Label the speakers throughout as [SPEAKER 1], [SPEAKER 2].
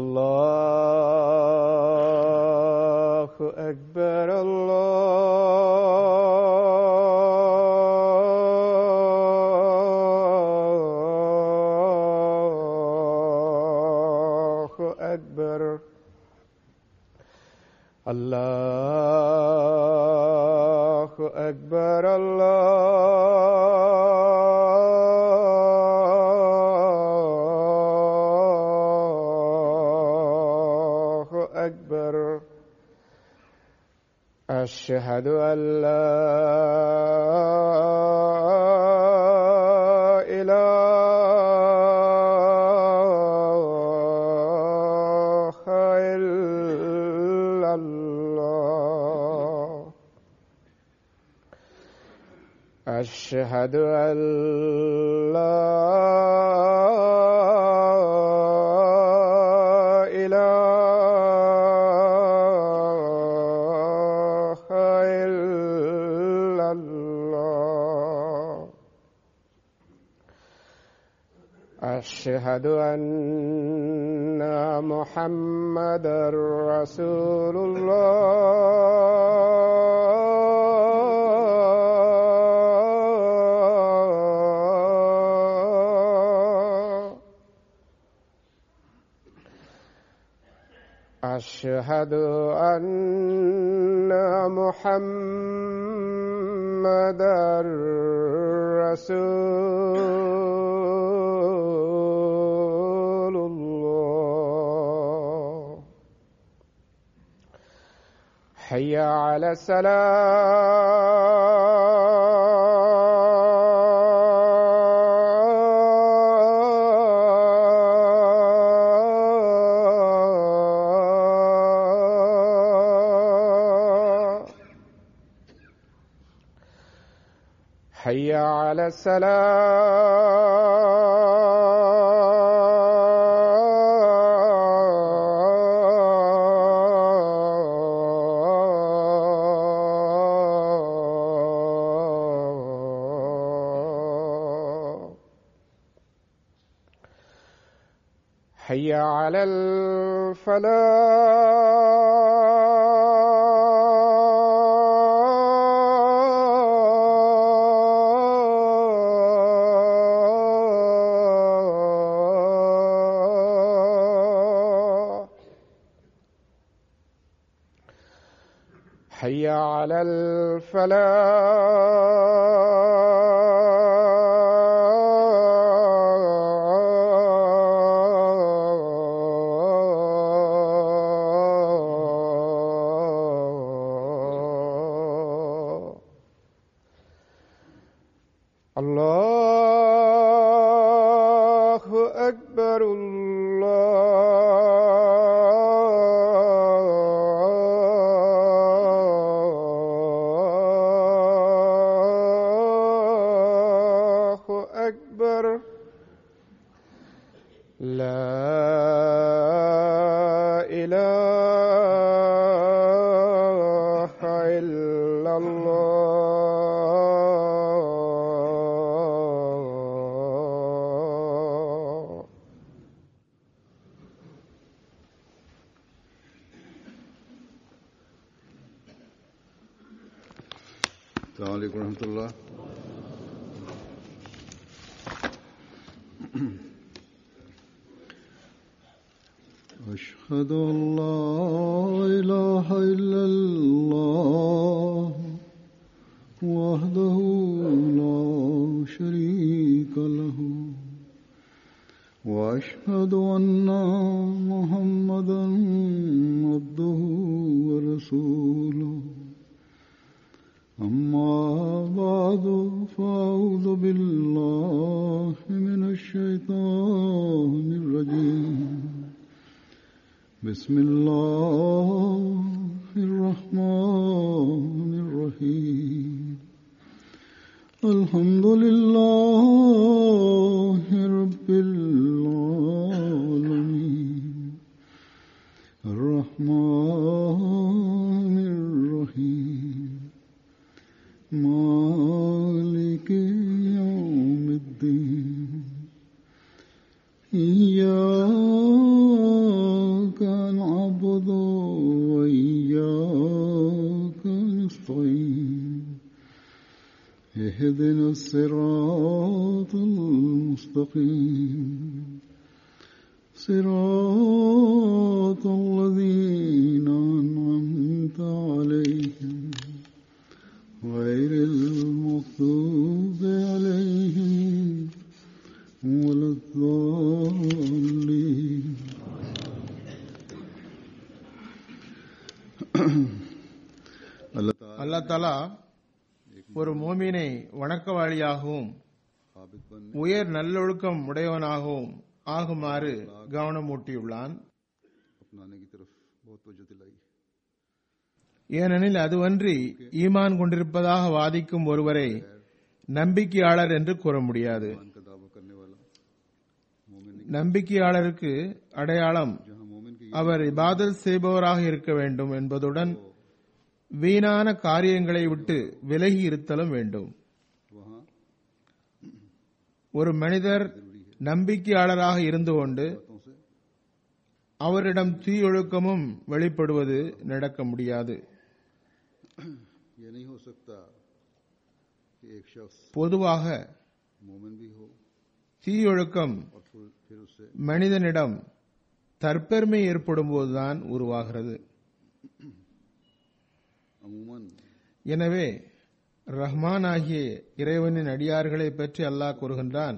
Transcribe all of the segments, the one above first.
[SPEAKER 1] الله أكبر الله أكبر الله أكبر الله أكبر أشهد أن لا إله إلا الله أشهد أن لا إله إلا الله أشهد أن محمدا رسول الله أشهد أن محمدا رسول الله حي على السلام حي على السلام حي على الفلاح حي على الفلاح الله أكبر الله أكبر لا إله إلا الله
[SPEAKER 2] السلام عليكم ورحمة الله أشهد أن لا إله إلا الله وحده لا شريك له وأشهد أن محمدا عبده ورسوله أما بعد فأعوذ بالله من الشيطان الرجيم بسم الله الرحمن الرحيم الحمد لله رب العالمين الرحمن الرحيم مالك يوم الدين إياك اهدنا الصراط المستقيم صراط الذين أنعمت عليهم غير المغضوب عليهم ولا الضالين अल्लाह ताला
[SPEAKER 1] அல்லாஹ் தாலா ஒரு மோமினை வணக்கவாளியாகவும்
[SPEAKER 2] साबित बन
[SPEAKER 1] உயர் நல்லொழுக்கம் உடையவனாகவும் ஆகுமாறு கவனமூட்டியுள்ளான்
[SPEAKER 2] अपनाने की तरफ बहुत तवज्जो दिलाई
[SPEAKER 1] ஏனெனில் அதுவன்றி ஈமான் கொண்டிருப்பதாக வாதிக்கும் ஒருவரை நம்பிக்கையாளர் என்று கூற முடியாது
[SPEAKER 2] ईमान का दावा करने वाला मोमिन नहीं
[SPEAKER 1] நம்பிக்கையாளருக்கு அடையாளம்
[SPEAKER 2] जहाँ मोमिन की
[SPEAKER 1] அவர் இபாதத் செய்பவராக இருக்க வேண்டும் என்பதுடன் வீணான காரியங்களை விட்டு விலகி இருத்தலும் வேண்டும்
[SPEAKER 2] वहाँ
[SPEAKER 1] ஒரு மனிதர் நம்பிக்கையாளராக இருந்து கொண்டு
[SPEAKER 2] बातों से
[SPEAKER 1] அவரிடம் தீயொழுக்கமும் வெளிப்படுவது நடக்க முடியாது
[SPEAKER 2] ये नहीं हो सकता कि एक शख्स
[SPEAKER 1] பொதுவாக
[SPEAKER 2] मोमिन भी हो
[SPEAKER 1] தீயொழுக்கம்
[SPEAKER 2] और फिर फिर उससे
[SPEAKER 1] மனிதனிடம் தற்பெருமை ஏற்படும் போதுதான் உருவாகிறது
[SPEAKER 2] अमूमन
[SPEAKER 1] எனவே ரஹ்மான் ஆகிய இறைவனின் அடியார்களை பற்றி அல்லாஹ் கூறுகின்றான்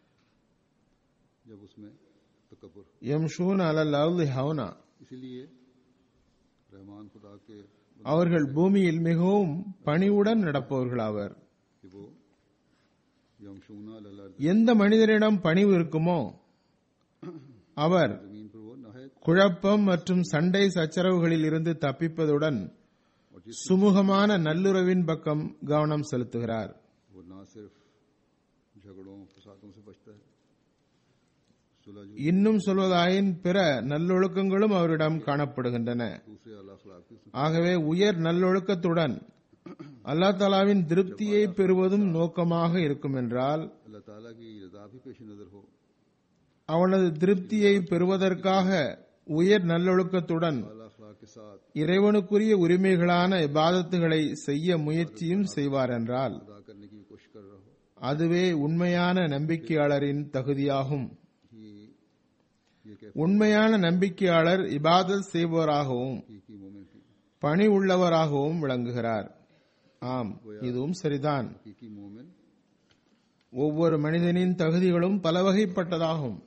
[SPEAKER 2] जब उसमें तकबर
[SPEAKER 1] எம் ஷூன் அலல் அவுதி ஹவுனா
[SPEAKER 2] इसीलिए रहमान खुदा के
[SPEAKER 1] அவர்கள் பூமியில் மிகவும் பணிவுடன் நடப்பவர்களாவர்
[SPEAKER 2] कि वो यमशूना लल
[SPEAKER 1] எந்த மனிதனிடம் பணிவு இருக்குமோ அவர்
[SPEAKER 2] जमीन पर वो नहायत
[SPEAKER 1] குழப்பம் மற்றும் சண்டை சச்சரவுகளில் இருந்து தப்பிப்பதுடன்
[SPEAKER 2] और जिस
[SPEAKER 1] சுமூகமான நல்லுறவின் பக்கம் கவனம் செலுத்துகிறார்
[SPEAKER 2] वो ना सिर्फ झगड़ों फसादों से बचता है सुलह जो
[SPEAKER 1] இன்னும் சொல்வதாயின் பிற நல்லொழுக்கங்களும் அவரிடம் காணப்படுகின்றன
[SPEAKER 2] दूसरे अला अखलाक भी उसमें
[SPEAKER 1] ஆகவே உயர் நல்லொழுக்கத்துடன் அல்லா தாலாவின் திருப்தியை பெறுவதும் நோக்கமாக இருக்கும் என்றால்
[SPEAKER 2] अल्लाह ताला की रजा भी पेश नजर हो
[SPEAKER 1] அவனது திருப்தியை பெறுவதற்காக உயர் நல்லொழுக்கத்துடன்
[SPEAKER 2] अला अखलाक के साथ
[SPEAKER 1] இறைவனுக்குரிய உரிமைகளான இபாதத்துகளை செய்ய முயற்சியும் செய்வார் என்றால்
[SPEAKER 2] अदा करने की भी कोशिश कर रहा हो
[SPEAKER 1] அதுவே உண்மையான நம்பிக்கையாளரின் தகுதியாகும்
[SPEAKER 2] कि ये कहते
[SPEAKER 1] உண்மையான நம்பிக்கையாளர் இபாதத் செய்பவராகவும்
[SPEAKER 2] हैं कि मोमिन की
[SPEAKER 1] பணி உள்ளவராகவும் விளங்குகிறார் ஆம் இதுவும் சரிதான்
[SPEAKER 2] हकीकी मोमिन
[SPEAKER 1] ஒவ்வொரு மனிதனின் தகுதிகளும் பல வகைப்பட்டதாகும்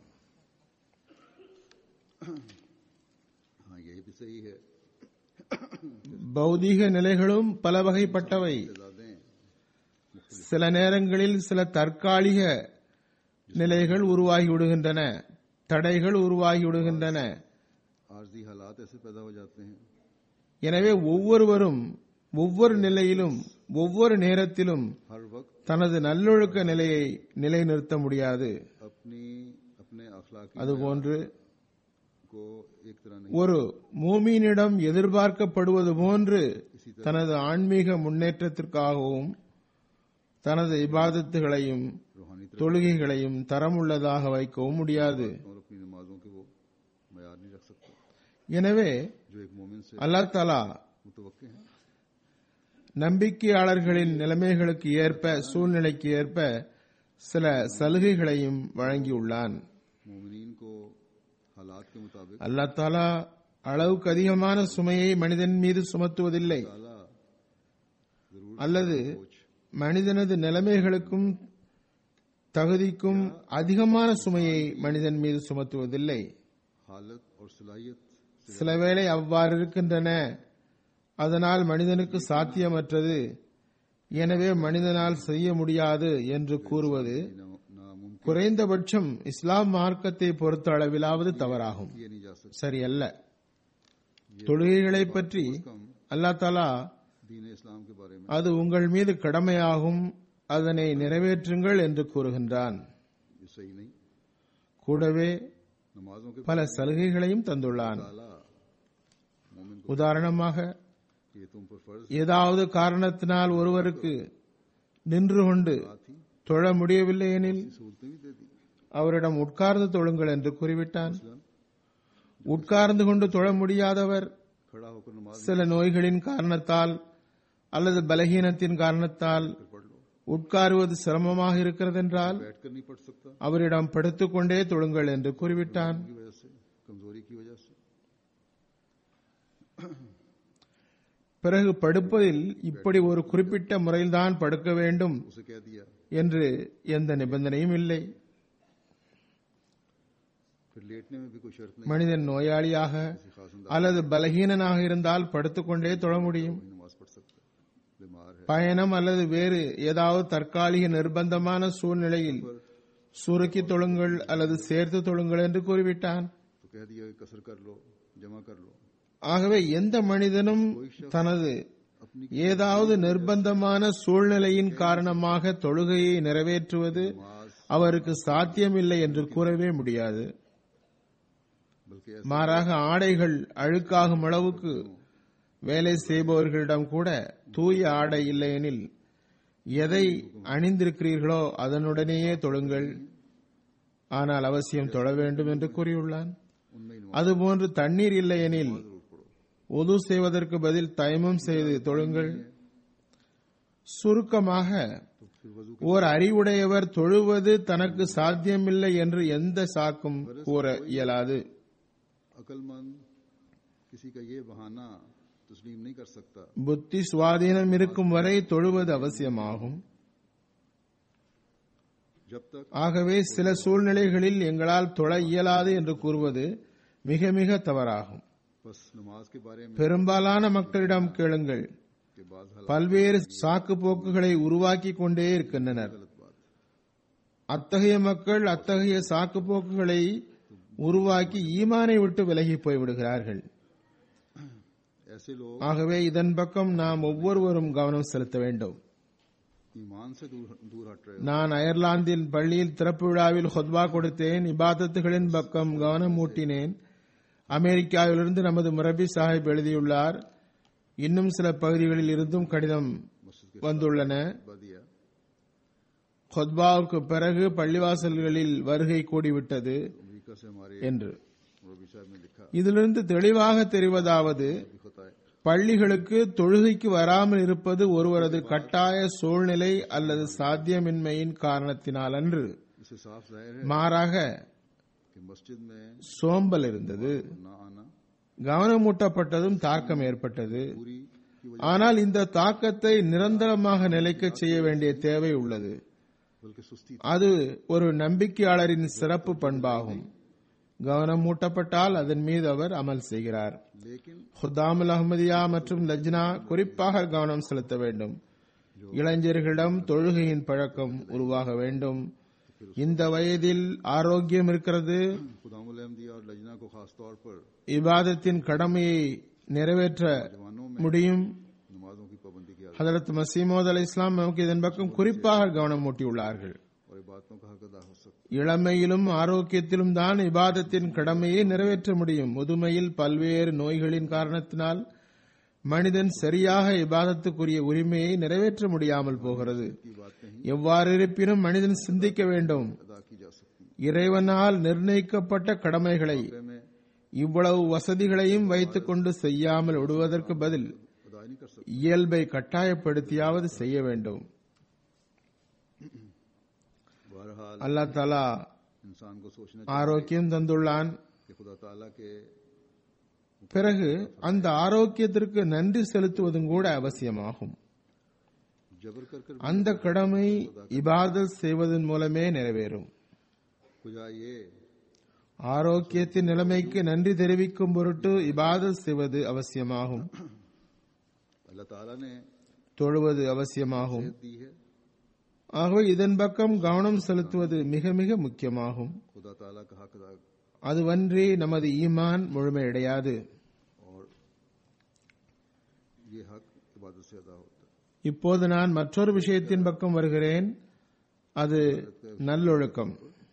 [SPEAKER 2] हाँ यही भी सही है
[SPEAKER 1] பௌதீக நிலைகளும் பல வகைப்பட்டவை
[SPEAKER 2] शहजादें
[SPEAKER 1] சில நேரங்களில் சில தற்காலிக நிலைகள் உருவாகி விடுகின்றன தடைகள் உருவாகி விடுகின்றன
[SPEAKER 2] आर्जी हालात ऐसे पैदा हो जाते हैं
[SPEAKER 1] எனவே ஒவ்வொருவரும் ஒவ்வொரு நிலையிலும் ஒவ்வொரு நேரத்திலும்
[SPEAKER 2] हर वक्त
[SPEAKER 1] தனது நல்லொழுக்க நிலையை நிலைநிறுத்த முடியாது
[SPEAKER 2] अपनी अपने अखलाकी
[SPEAKER 1] அதுபோன்று
[SPEAKER 2] को एक तरह नहीं
[SPEAKER 1] ஒரு மூமீனிடம் எதிர்பார்க்கப்படுவது போன்று தனது ஆன்மீக முன்னேற்றத்திற்காகவும் தனது இபாதத்துகளையும்
[SPEAKER 2] रूहानी
[SPEAKER 1] தொழுகைகளையும் தரமுள்ளதாக வைக்கவும் முடியாது
[SPEAKER 2] और अपनी नमाजों के वो मैार नहीं रख सकते
[SPEAKER 1] எனவே
[SPEAKER 2] जो एक मोमिन से
[SPEAKER 1] அல்லாஹ் தலா
[SPEAKER 2] मुतवक्के हैं
[SPEAKER 1] நம்பிக்கையாளர்களின் நிலைமைகளுக்கு ஏற்ப சூழ்நிலைக்கு ஏற்ப சில சலுகைகளையும் வழங்கியுள்ளான்
[SPEAKER 2] मोमिनीन को हालात के मुताबिक
[SPEAKER 1] அல்லாஹ் தாலா அளவுக்கு அதிகமான சுமையை மனிதன் மீது சுமத்துவதில்லை
[SPEAKER 2] ताला जरूर
[SPEAKER 1] அல்லது
[SPEAKER 2] सोच
[SPEAKER 1] மனிதனது நிலைமைகளுக்கும் தகுதிக்கும் அதிகமான சுமையை மனிதன் மீது சுமத்துவதில்லை
[SPEAKER 2] हालत और सलाहियत से
[SPEAKER 1] சில வேளை அவ்வாறு இருக்கின்றன அதனால் மனிதனுக்கு சாத்தியமற்றது எனவே மனிதனால் செய்ய முடியாது என்று கூறுவது
[SPEAKER 2] ना- नामुमकिन
[SPEAKER 1] குறைந்தபட்சம் இஸ்லாம் மார்க்கத்தை பொறுத்த அளவிலாவது தவறாகும்
[SPEAKER 2] किए नहीं जा सकते
[SPEAKER 1] சரியல்ல தொழுகைகளை பற்றி
[SPEAKER 2] कम
[SPEAKER 1] அல்லாஹ் தாலா
[SPEAKER 2] दीन इस्लाम के बारे में
[SPEAKER 1] அது உங்கள் மீது கடமையாகும் அதனை நிறைவேற்றுங்கள் என்று கூறுகின்றான்
[SPEAKER 2] ये सही नहीं
[SPEAKER 1] கூடவே
[SPEAKER 2] नमाजों के
[SPEAKER 1] பல சலுகைகளையும் தந்துள்ளான்
[SPEAKER 2] ताला मोमिन को
[SPEAKER 1] உதாரணமாக
[SPEAKER 2] ये तुम पर फर्ज
[SPEAKER 1] ஏதாவது காரணத்தினால் ஒருவருக்கு நின்று கொண்டு
[SPEAKER 2] थी
[SPEAKER 1] தொழ முடியவில்லை எனில்
[SPEAKER 2] सहूलतें भी दे दी
[SPEAKER 1] அவரிடம் உட்கார்ந்து தொழுங்கள் என்று கூறிவிட்டான்
[SPEAKER 2] मसलन
[SPEAKER 1] உட்கார்ந்து கொண்டு தொழ முடியாதவர்
[SPEAKER 2] खड़ा होकर नमाज
[SPEAKER 1] சில நோய்களின் காரணத்தால் அல்லது பலகீனத்தின் காரணத்தால்
[SPEAKER 2] कर पढ़ लो
[SPEAKER 1] உட்காருவது சிரமமாக இருக்கிறதென்றால்
[SPEAKER 2] बैठ कर नहीं पढ़ सकता
[SPEAKER 1] அவரிடம் படுத்துக்கொண்டே தொழுங்கள் என்று கூறிவிட்டான்
[SPEAKER 2] की वजह से कमजोरी की वजह से
[SPEAKER 1] பிறகு படுப்பதில் இப்படி ஒரு குறிப்பிட்ட முறையில்தான் படுக்க வேண்டும்
[SPEAKER 2] उसे कह दिया
[SPEAKER 1] என்று எந்த நிபந்தனையும் இல்லை
[SPEAKER 2] फिर लेटने में भी कोई शर्त नहीं
[SPEAKER 1] மனிதன் நோயாளியாக
[SPEAKER 2] किसी खास अंदाज
[SPEAKER 1] அல்லது பலகீனனாக இருந்தால் படுத்துக்கொண்டே தொழ முடியும்
[SPEAKER 2] में नमाज पढ़ सकता है बीमार है
[SPEAKER 1] பயணம் அல்லது வேறு ஏதாவது தற்காலிக நிர்பந்தமான சூழ்நிலையில் சுருக்கி தொழுங்கள் அல்லது சேர்த்து தொழுங்கள் என்று கூறிவிட்டான்
[SPEAKER 2] तो कह दिया कि कसर कर लो जमा कर लो
[SPEAKER 1] ஆகவே எந்த மனிதனும் தனது
[SPEAKER 2] अपनी
[SPEAKER 1] ஏதாவது நிர்பந்தமான சூழ்நிலையின் காரணமாக தொழுகையை நிறைவேற்றுவது
[SPEAKER 2] नमाज
[SPEAKER 1] அவருக்கு சாத்தியமில்லை என்று கூறவே முடியாது
[SPEAKER 2] बल्कि ऐसा
[SPEAKER 1] மாறாக ஆடைகள் அழுக்காகும் அளவுக்கு வேலை செய்பவர்களிடம் கூட தூய ஆடை இல்லையெனில் எதை அணிந்திருக்கிறீர்களோ அதனுடனேயே தொழுங்கள் ஆனால் அவசியம் தொழ வேண்டும் என்று கூறியுள்ளான்
[SPEAKER 2] उनमें ही नमाज
[SPEAKER 1] அதுபோன்று தண்ணீர் இல்லையெனில்
[SPEAKER 2] जरूर पढ़ो
[SPEAKER 1] உது செய்வதற்கு பதில் தயமம் செய்து தொழுங்கள் சுருக்கமாக
[SPEAKER 2] तो फिर वजू
[SPEAKER 1] ஓர் அறிவுடையவர் தொழுவது தனக்கு சாத்தியமில்லை என்று எந்த சாக்கும் கூற இயலாது
[SPEAKER 2] अकलमंद किसी का ये बहाना तस्लीम नहीं कर सकता
[SPEAKER 1] புத்தி சுவாதீனம் இருக்கும் வரை தொழுவது அவசியமாகும்
[SPEAKER 2] जब तक
[SPEAKER 1] ஆகவே சில சூழ்நிலைகளில் எங்களால் தொழ இயலாது என்று கூறுவது மிக மிக தவறாகும்
[SPEAKER 2] बस नमाज के बारे में
[SPEAKER 1] பெரும்பாலான மக்களிடம் கேளுங்கள்
[SPEAKER 2] के बाद हालात
[SPEAKER 1] பல்வேறு சாக்கு போக்குகளை உருவாக்கி கொண்டே இருக்கின்றனர்
[SPEAKER 2] गलत बात
[SPEAKER 1] அத்தகைய மக்கள் அத்தகைய சாக்கு போக்குகளை உருவாக்கி ஈமானை விட்டு விலகி போய்விடுகிறார்கள்
[SPEAKER 2] ऐसे लोग
[SPEAKER 1] ஆகவே இதன் பக்கம் நாம் ஒவ்வொருவரும் கவனம் செலுத்த வேண்டும்
[SPEAKER 2] ईमान से दूर दूर हट रहे
[SPEAKER 1] நான் அயர்லாந்தின் பள்ளியில் திறப்பு விழாவில் ஹொத்வா கொடுத்தேன் இபாதத்துகளின் பக்கம் கவனம் மூட்டினேன் அமெரிக்காவிலிருந்து நமது முரபி சாஹிப் எழுதியுள்ளார் இன்னும் சில பகுதிகளில் இருந்தும் கடிதம்
[SPEAKER 2] हो मस्जिद के
[SPEAKER 1] வந்துள்ளன
[SPEAKER 2] बाद दिया
[SPEAKER 1] ஹொத்பாவுக்கு பிறகு பள்ளிவாசல்களில் வருகை கூடிவிட்டது
[SPEAKER 2] अमेरिका से हमारे
[SPEAKER 1] என்று
[SPEAKER 2] रबी साहब ने लिखा
[SPEAKER 1] இதிலிருந்து தெளிவாக தெரிவதாவது
[SPEAKER 2] भी होता है
[SPEAKER 1] பள்ளிகளுக்கு தொழுகைக்கு வராமல் இருப்பது ஒருவரது கட்டாய சூழ்நிலை அல்லது சாத்தியமின்மையின் காரணத்தினால் அன்று
[SPEAKER 2] इससे साफ जाहिर है
[SPEAKER 1] மாறாக
[SPEAKER 2] कि मस्जिद में
[SPEAKER 1] சோம்பல் இருந்தது
[SPEAKER 2] न आना
[SPEAKER 1] கவனமூட்டப்பட்டதும் தாக்கம் ஏற்பட்டது
[SPEAKER 2] पूरी की वजह
[SPEAKER 1] ஆனால் இந்த தாக்கத்தை நிரந்தரமாக நிலைக்கச் செய்ய வேண்டிய தேவை உள்ளது
[SPEAKER 2] बल्कि सुस्ती
[SPEAKER 1] அது ஒரு நம்பிக்கையாளரின் சிறப்பு பண்பாகும் கவனம் மூட்டப்பட்டால் அதன் மீது அவர் அமல் செய்கிறார்
[SPEAKER 2] लेकिन
[SPEAKER 1] ஹுதாமுல் அஹ்மதியா மற்றும் லஜ்னா குறிப்பாக கவனம் செலுத்த வேண்டும் இளைஞர்களிடம் தொழுகையின் பழக்கம் உருவாக வேண்டும் இந்த வயதில் ஆரோக்கியம் இருக்கிறது
[SPEAKER 2] खुदामुल अहमदिया और लजना को खास तौर पर
[SPEAKER 1] இபாதத்தின் கடமையை நிறைவேற்ற
[SPEAKER 2] जवानों में
[SPEAKER 1] முடியும்
[SPEAKER 2] नमाजों की पाबंदी की आदत
[SPEAKER 1] ஹதரத் மசீமோத் அலை இஸ்லாம் நமக்கு இதன் பக்கம் குறிப்பாக கவனம் மூட்டியுள்ளார்கள்
[SPEAKER 2] और इबादतों का हक अदा हो सकता
[SPEAKER 1] இளமையிலும் ஆரோக்கியத்திலும் தான் இபாதத்தின் கடமையை நிறைவேற்ற முடியும் முதுமையில் பல்வேறு நோய்களின் காரணத்தினால் மனிதன் சரியாக இபாதத்துக்குரிய உரிமையை நிறைவேற்ற முடியாமல் போகிறது
[SPEAKER 2] की बातें ही
[SPEAKER 1] எவ்வாறு இருப்பினும் மனிதன் சிந்திக்க வேண்டும்
[SPEAKER 2] अदा की जा सकती
[SPEAKER 1] இறைவனால் நிர்ணயிக்கப்பட்ட கடமைகளை
[SPEAKER 2] हैं में
[SPEAKER 1] இவ்வளவு வசதிகளையும் வைத்துக் கொண்டு செய்யாமல் விடுவதற்கு பதில்
[SPEAKER 2] अदा ही नहीं कर सकती
[SPEAKER 1] இயல்பை கட்டாயப்படுத்தியாவது செய்ய வேண்டும்
[SPEAKER 2] बहरहाल
[SPEAKER 1] அல்லாஹ் தலா
[SPEAKER 2] इंसान को सोचना
[SPEAKER 1] ஆரோக்கியம் தந்துள்ளான்
[SPEAKER 2] चाहिए कि खुदा ताला के
[SPEAKER 1] பிறகு அந்த ஆரோக்கியத்திற்கு நன்றி செலுத்துவதும் கூட அவசியமாகும்
[SPEAKER 2] जबर कर कर
[SPEAKER 1] அந்த கடமை இபாதத் செய்வதன் மூலமே நிறைவேறும்
[SPEAKER 2] खुदा ये
[SPEAKER 1] ஆரோக்கியத்தின் நிலைமைக்கு நன்றி தெரிவிக்கும் பொருட்டு இபாதத் செய்வது அவசியமாகும்
[SPEAKER 2] अल्लाह ताला ने
[SPEAKER 1] தொழுவது அவசியமாகும்
[SPEAKER 2] दी है
[SPEAKER 1] ஆகவே இதன் பக்கம் கவனம் செலுத்துவது மிக மிக முக்கியமாகும்
[SPEAKER 2] खुदा ताला का हक अदा
[SPEAKER 1] அதுவன்றி நமது ஈமான் முழுமையடையாது
[SPEAKER 2] और ये हक इबादत से अदा होता है
[SPEAKER 1] இப்போது நான் மற்றொரு விஷயத்தின் பக்கம் வருகிறேன் அது நல்லொழுக்கம்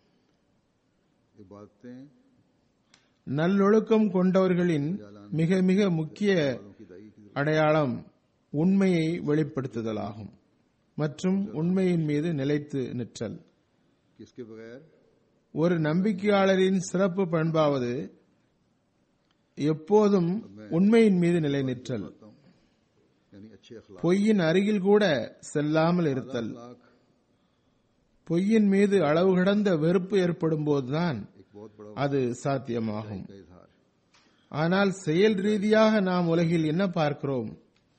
[SPEAKER 2] इबादतें
[SPEAKER 1] நல்லொழுக்கம் கொண்டவர்களின் மிக மிக முக்கிய
[SPEAKER 2] की दाई की
[SPEAKER 1] அடையாளம் உண்மையை வெளிப்படுத்துதலாகும் மற்றும் உண்மையின் மீது நிலைத்து நிற்றல்
[SPEAKER 2] कि इसके बगैर
[SPEAKER 1] ஒரு நம்பிக்கையாளரின் சிறப்பு பண்பாவது எப்போதும் உண்மையின் மீது நிலை நிற்றல்
[SPEAKER 2] यानी अच्छे अखलाक
[SPEAKER 1] பொய்யின் அருகில் கூட செல்லாமல் இருத்தல்
[SPEAKER 2] अखलाक
[SPEAKER 1] பொய்யின் மீது அளவு கடந்த வெறுப்பு ஏற்படும் போதுதான்
[SPEAKER 2] एक बहुत बड़ा
[SPEAKER 1] அது சாத்தியமாகும்
[SPEAKER 2] का इजहार
[SPEAKER 1] ஆனால் செயல் ரீதியாக நாம் உலகில் என்ன பார்க்கிறோம்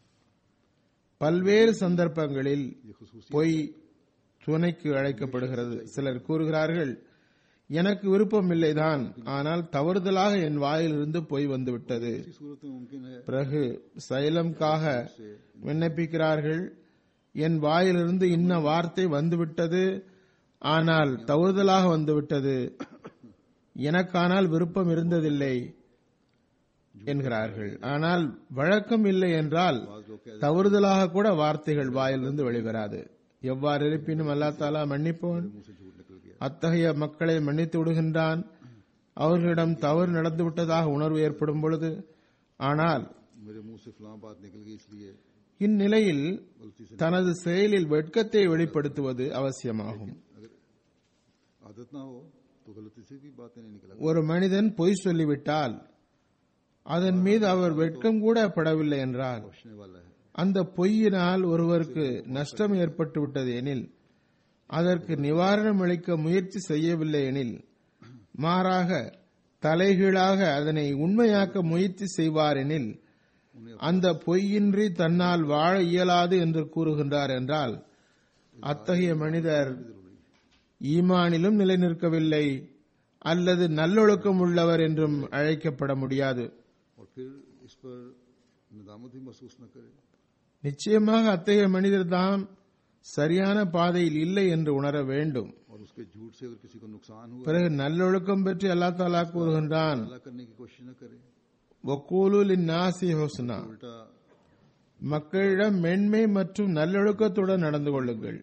[SPEAKER 1] பல்வேறு சந்தர்ப்பங்களில்
[SPEAKER 2] ये खसूसी
[SPEAKER 1] பொய் துணைக்கு அழைக்கப்படுகிறது சிலர் கூறுகிறார்கள் எனக்கு விருப்பம் இல்லைதான் ஆனால் தவறுதலாக என் வாயிலிருந்து பொய் வந்துவிட்டது
[SPEAKER 2] सूरत में मुमकिन है
[SPEAKER 1] பிறகு சைலம்காக விண்ணப்பிக்கிறார்கள் என் வாயிலிருந்து இன்ன வார்த்தை வந்துவிட்டது ஆனால் தவறுதலாக வந்துவிட்டது எனக்கானால் விருப்பம் இருந்ததில்லை என்கிறார்கள் ஆனால் வழக்கம் இல்லை என்றால்
[SPEAKER 2] आज लोग कहते
[SPEAKER 1] தவறுதலாக கூட வார்த்தைகள் வாயிலிருந்து வெளிவராது எவ்வாறு இருப்பினும் அல்லா தாலா மன்னிப்பவன்
[SPEAKER 2] मुंह से झूठ निकल गया
[SPEAKER 1] அத்தகைய மக்களை மன்னித்து விடுகின்றான் அவர்களிடம் தவறு நடந்து விட்டதாக உணர்வு ஏற்படும் பொழுது ஆனால்
[SPEAKER 2] मेरे मुंह से फलां बात निकल गई इसलिए
[SPEAKER 1] இந்நிலையில்
[SPEAKER 2] गलती से
[SPEAKER 1] தனது செயலில் வெட்கத்தை வெளிப்படுத்துவது அவசியமாகும்
[SPEAKER 2] अगर आदत ना हो तो गलती से भी बातें नहीं निकला
[SPEAKER 1] ஒரு மனிதன் பொய் சொல்லிவிட்டால் அதன் மீது அவர் வெட்கம் கூட படவில்லை என்றால்
[SPEAKER 2] पहुंचने वाला है
[SPEAKER 1] அந்த பொய்யினால் ஒருவருக்கு நஷ்டம் ஏற்பட்டு விட்டது எனில் அதற்கு நிவாரணம் அளிக்க முயற்சி செய்யவில்லை எனில் மாறாக தலைகீழாக அதனை உண்மையாக்க முயற்சி செய்வார் எனில் அந்த பொய்யின்றி தன்னால் வாழ இயலாது என்று கூறுகின்றார் என்றால் அத்தகைய மனிதர் ஈமானிலும் நிலைநிற்கவில்லை அல்லது நல்லொழுக்கம் உள்ளவர் என்றும் அழைக்கப்பட முடியாது
[SPEAKER 2] और फिर इस पर नदामत भी महसूस न करे
[SPEAKER 1] நிச்சயமாக அத்தகைய மனிதர் தாம் சரியான பாதையில் இல்லை என்று உணர வேண்டும்
[SPEAKER 2] और उसके झूठ से अगर किसी को नुकसान हुआ
[SPEAKER 1] பிறகு நல்லொழுக்கம் பற்றி அல்லா தாலா கூறுகின்றான்
[SPEAKER 2] अल्लाह करने की कोशिश न करे
[SPEAKER 1] வக்கூலுலின் நாசி ஹுஸ்னா
[SPEAKER 2] उल्टा
[SPEAKER 1] மக்களிடம் மென்மை மற்றும் நல்லொழுக்கத்துடன் நடந்து கொள்ளுங்கள்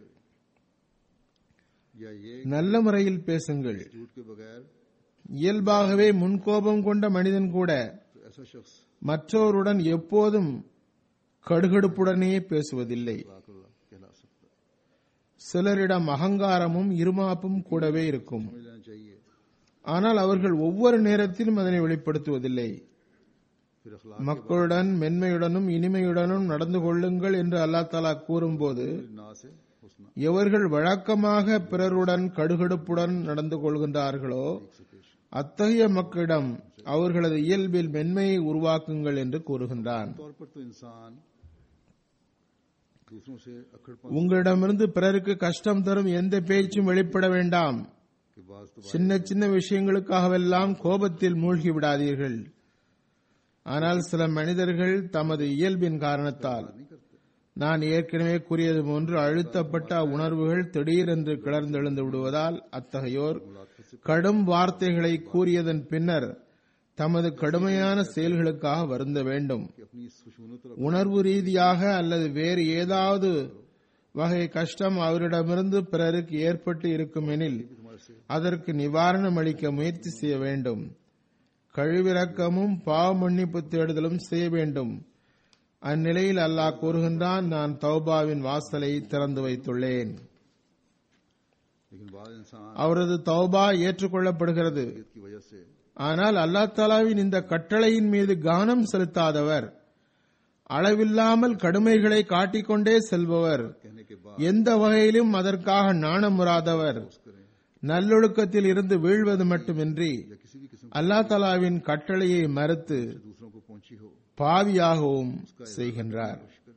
[SPEAKER 2] या ये
[SPEAKER 1] நல்ல முறையில் பேசுங்கள்
[SPEAKER 2] झूठ के बगैर
[SPEAKER 1] இயல்பாகவே முன்கோபம் கொண்ட மனிதன் கூட
[SPEAKER 2] तो ऐसा शख्स
[SPEAKER 1] மற்றவருடன் எப்போதும் கடுகடுப்புடனே பேசுவதில்லை
[SPEAKER 2] अल्लाह कहला सकता है
[SPEAKER 1] சிலரிடம் அகங்காரமும் இருமாப்பும் கூடவே இருக்கும்
[SPEAKER 2] समझ लेना चाहिए
[SPEAKER 1] ஆனால் அவர்கள் ஒவ்வொரு நேரத்திலும் அதனை வெளிப்படுத்துவதில்லை
[SPEAKER 2] फिर अखलाक
[SPEAKER 1] மக்களுடன் மென்மையுடனும் இனிமையுடனும் நடந்து கொள்ளுங்கள் என்று அல்லாஹ் தாலா கூறும்போது
[SPEAKER 2] ना से हुस्ना
[SPEAKER 1] எவர்கள் வழக்கமாக பிறருடன் கடுகடுப்புடன் நடந்து கொள்கின்றார்களோ அத்தகைய மக்களிடம் அவர்களது இயல்பில் மென்மையை உருவாக்குங்கள் என்று கூறுகின்றான்
[SPEAKER 2] तौर पर तो इंसान दूसरों से अकड़पन
[SPEAKER 1] உங்களிடமிருந்து பிறருக்கு கஷ்டம் தரும் எந்த பேச்சும் வெளிப்பட வேண்டாம்
[SPEAKER 2] के बाद तो
[SPEAKER 1] சின்ன சின்ன விஷயங்களுக்காகவெல்லாம் கோபத்தில் மூழ்கி விடாதீர்கள் ஆனால் சில மனிதர்கள் தமது இயல்பின் காரணத்தால்
[SPEAKER 2] नहीं करते
[SPEAKER 1] நான் ஏற்கனவே கூறியது போன்று அழுத்தப்பட்ட உணர்வுகள் திடீரென்று கிளர்ந்தெழுந்து விடுவதால் அத்தகையோர் கடும் வார்த்தைகளை கூறியதன் பின்னர் தமது கடுமையான செயல்களுக்காக வருந்த வேண்டும்
[SPEAKER 2] कि अपनी इस खुशूनत और
[SPEAKER 1] உணர்வு ரீதியாக அல்லது வேறு ஏதாவது வகை கஷ்டம் அவரிடமிருந்து பிறருக்கு ஏற்பட்டு இருக்கும் எனில்
[SPEAKER 2] तुम्हारे से
[SPEAKER 1] அதற்கு நிவாரணம் அளிக்க முயற்சி செய்ய வேண்டும் கழிவிறக்கமும் பாவ மன்னிப்பு தேடுதலும் செய்ய வேண்டும் அந்நிலையில் அல்லாஹ் கூறுகின்றான் நான் தௌபாவின் வாசலை திறந்து வைத்துள்ளேன்
[SPEAKER 2] लेकिन बाद इंसान
[SPEAKER 1] அவரது தௌபா ஏற்றுக்கொள்ளப்படுகிறது
[SPEAKER 2] की वजह से
[SPEAKER 1] ஆனால் அல்லாஹ் தாலாவின் இந்த கட்டளையின் மீது கவனம் செலுத்தாதவர் அளவில்லாமல் கடுமைகளை காட்டிக்கொண்டே செல்பவர்
[SPEAKER 2] कहने के बाद
[SPEAKER 1] எந்த வகையிலும் அதற்காக நாணமுறாதவர்
[SPEAKER 2] करें
[SPEAKER 1] நல்லொழுக்கத்தில் இருந்து வீழ்வது மட்டுமின்றி
[SPEAKER 2] या किसी भी किस्म
[SPEAKER 1] அல்லா தலாவின் கட்டளையை மறுத்து
[SPEAKER 2] से दूसरों को पहुंची हो
[SPEAKER 1] பாவியாகவும் செய்கின்றார்
[SPEAKER 2] कोशिश करें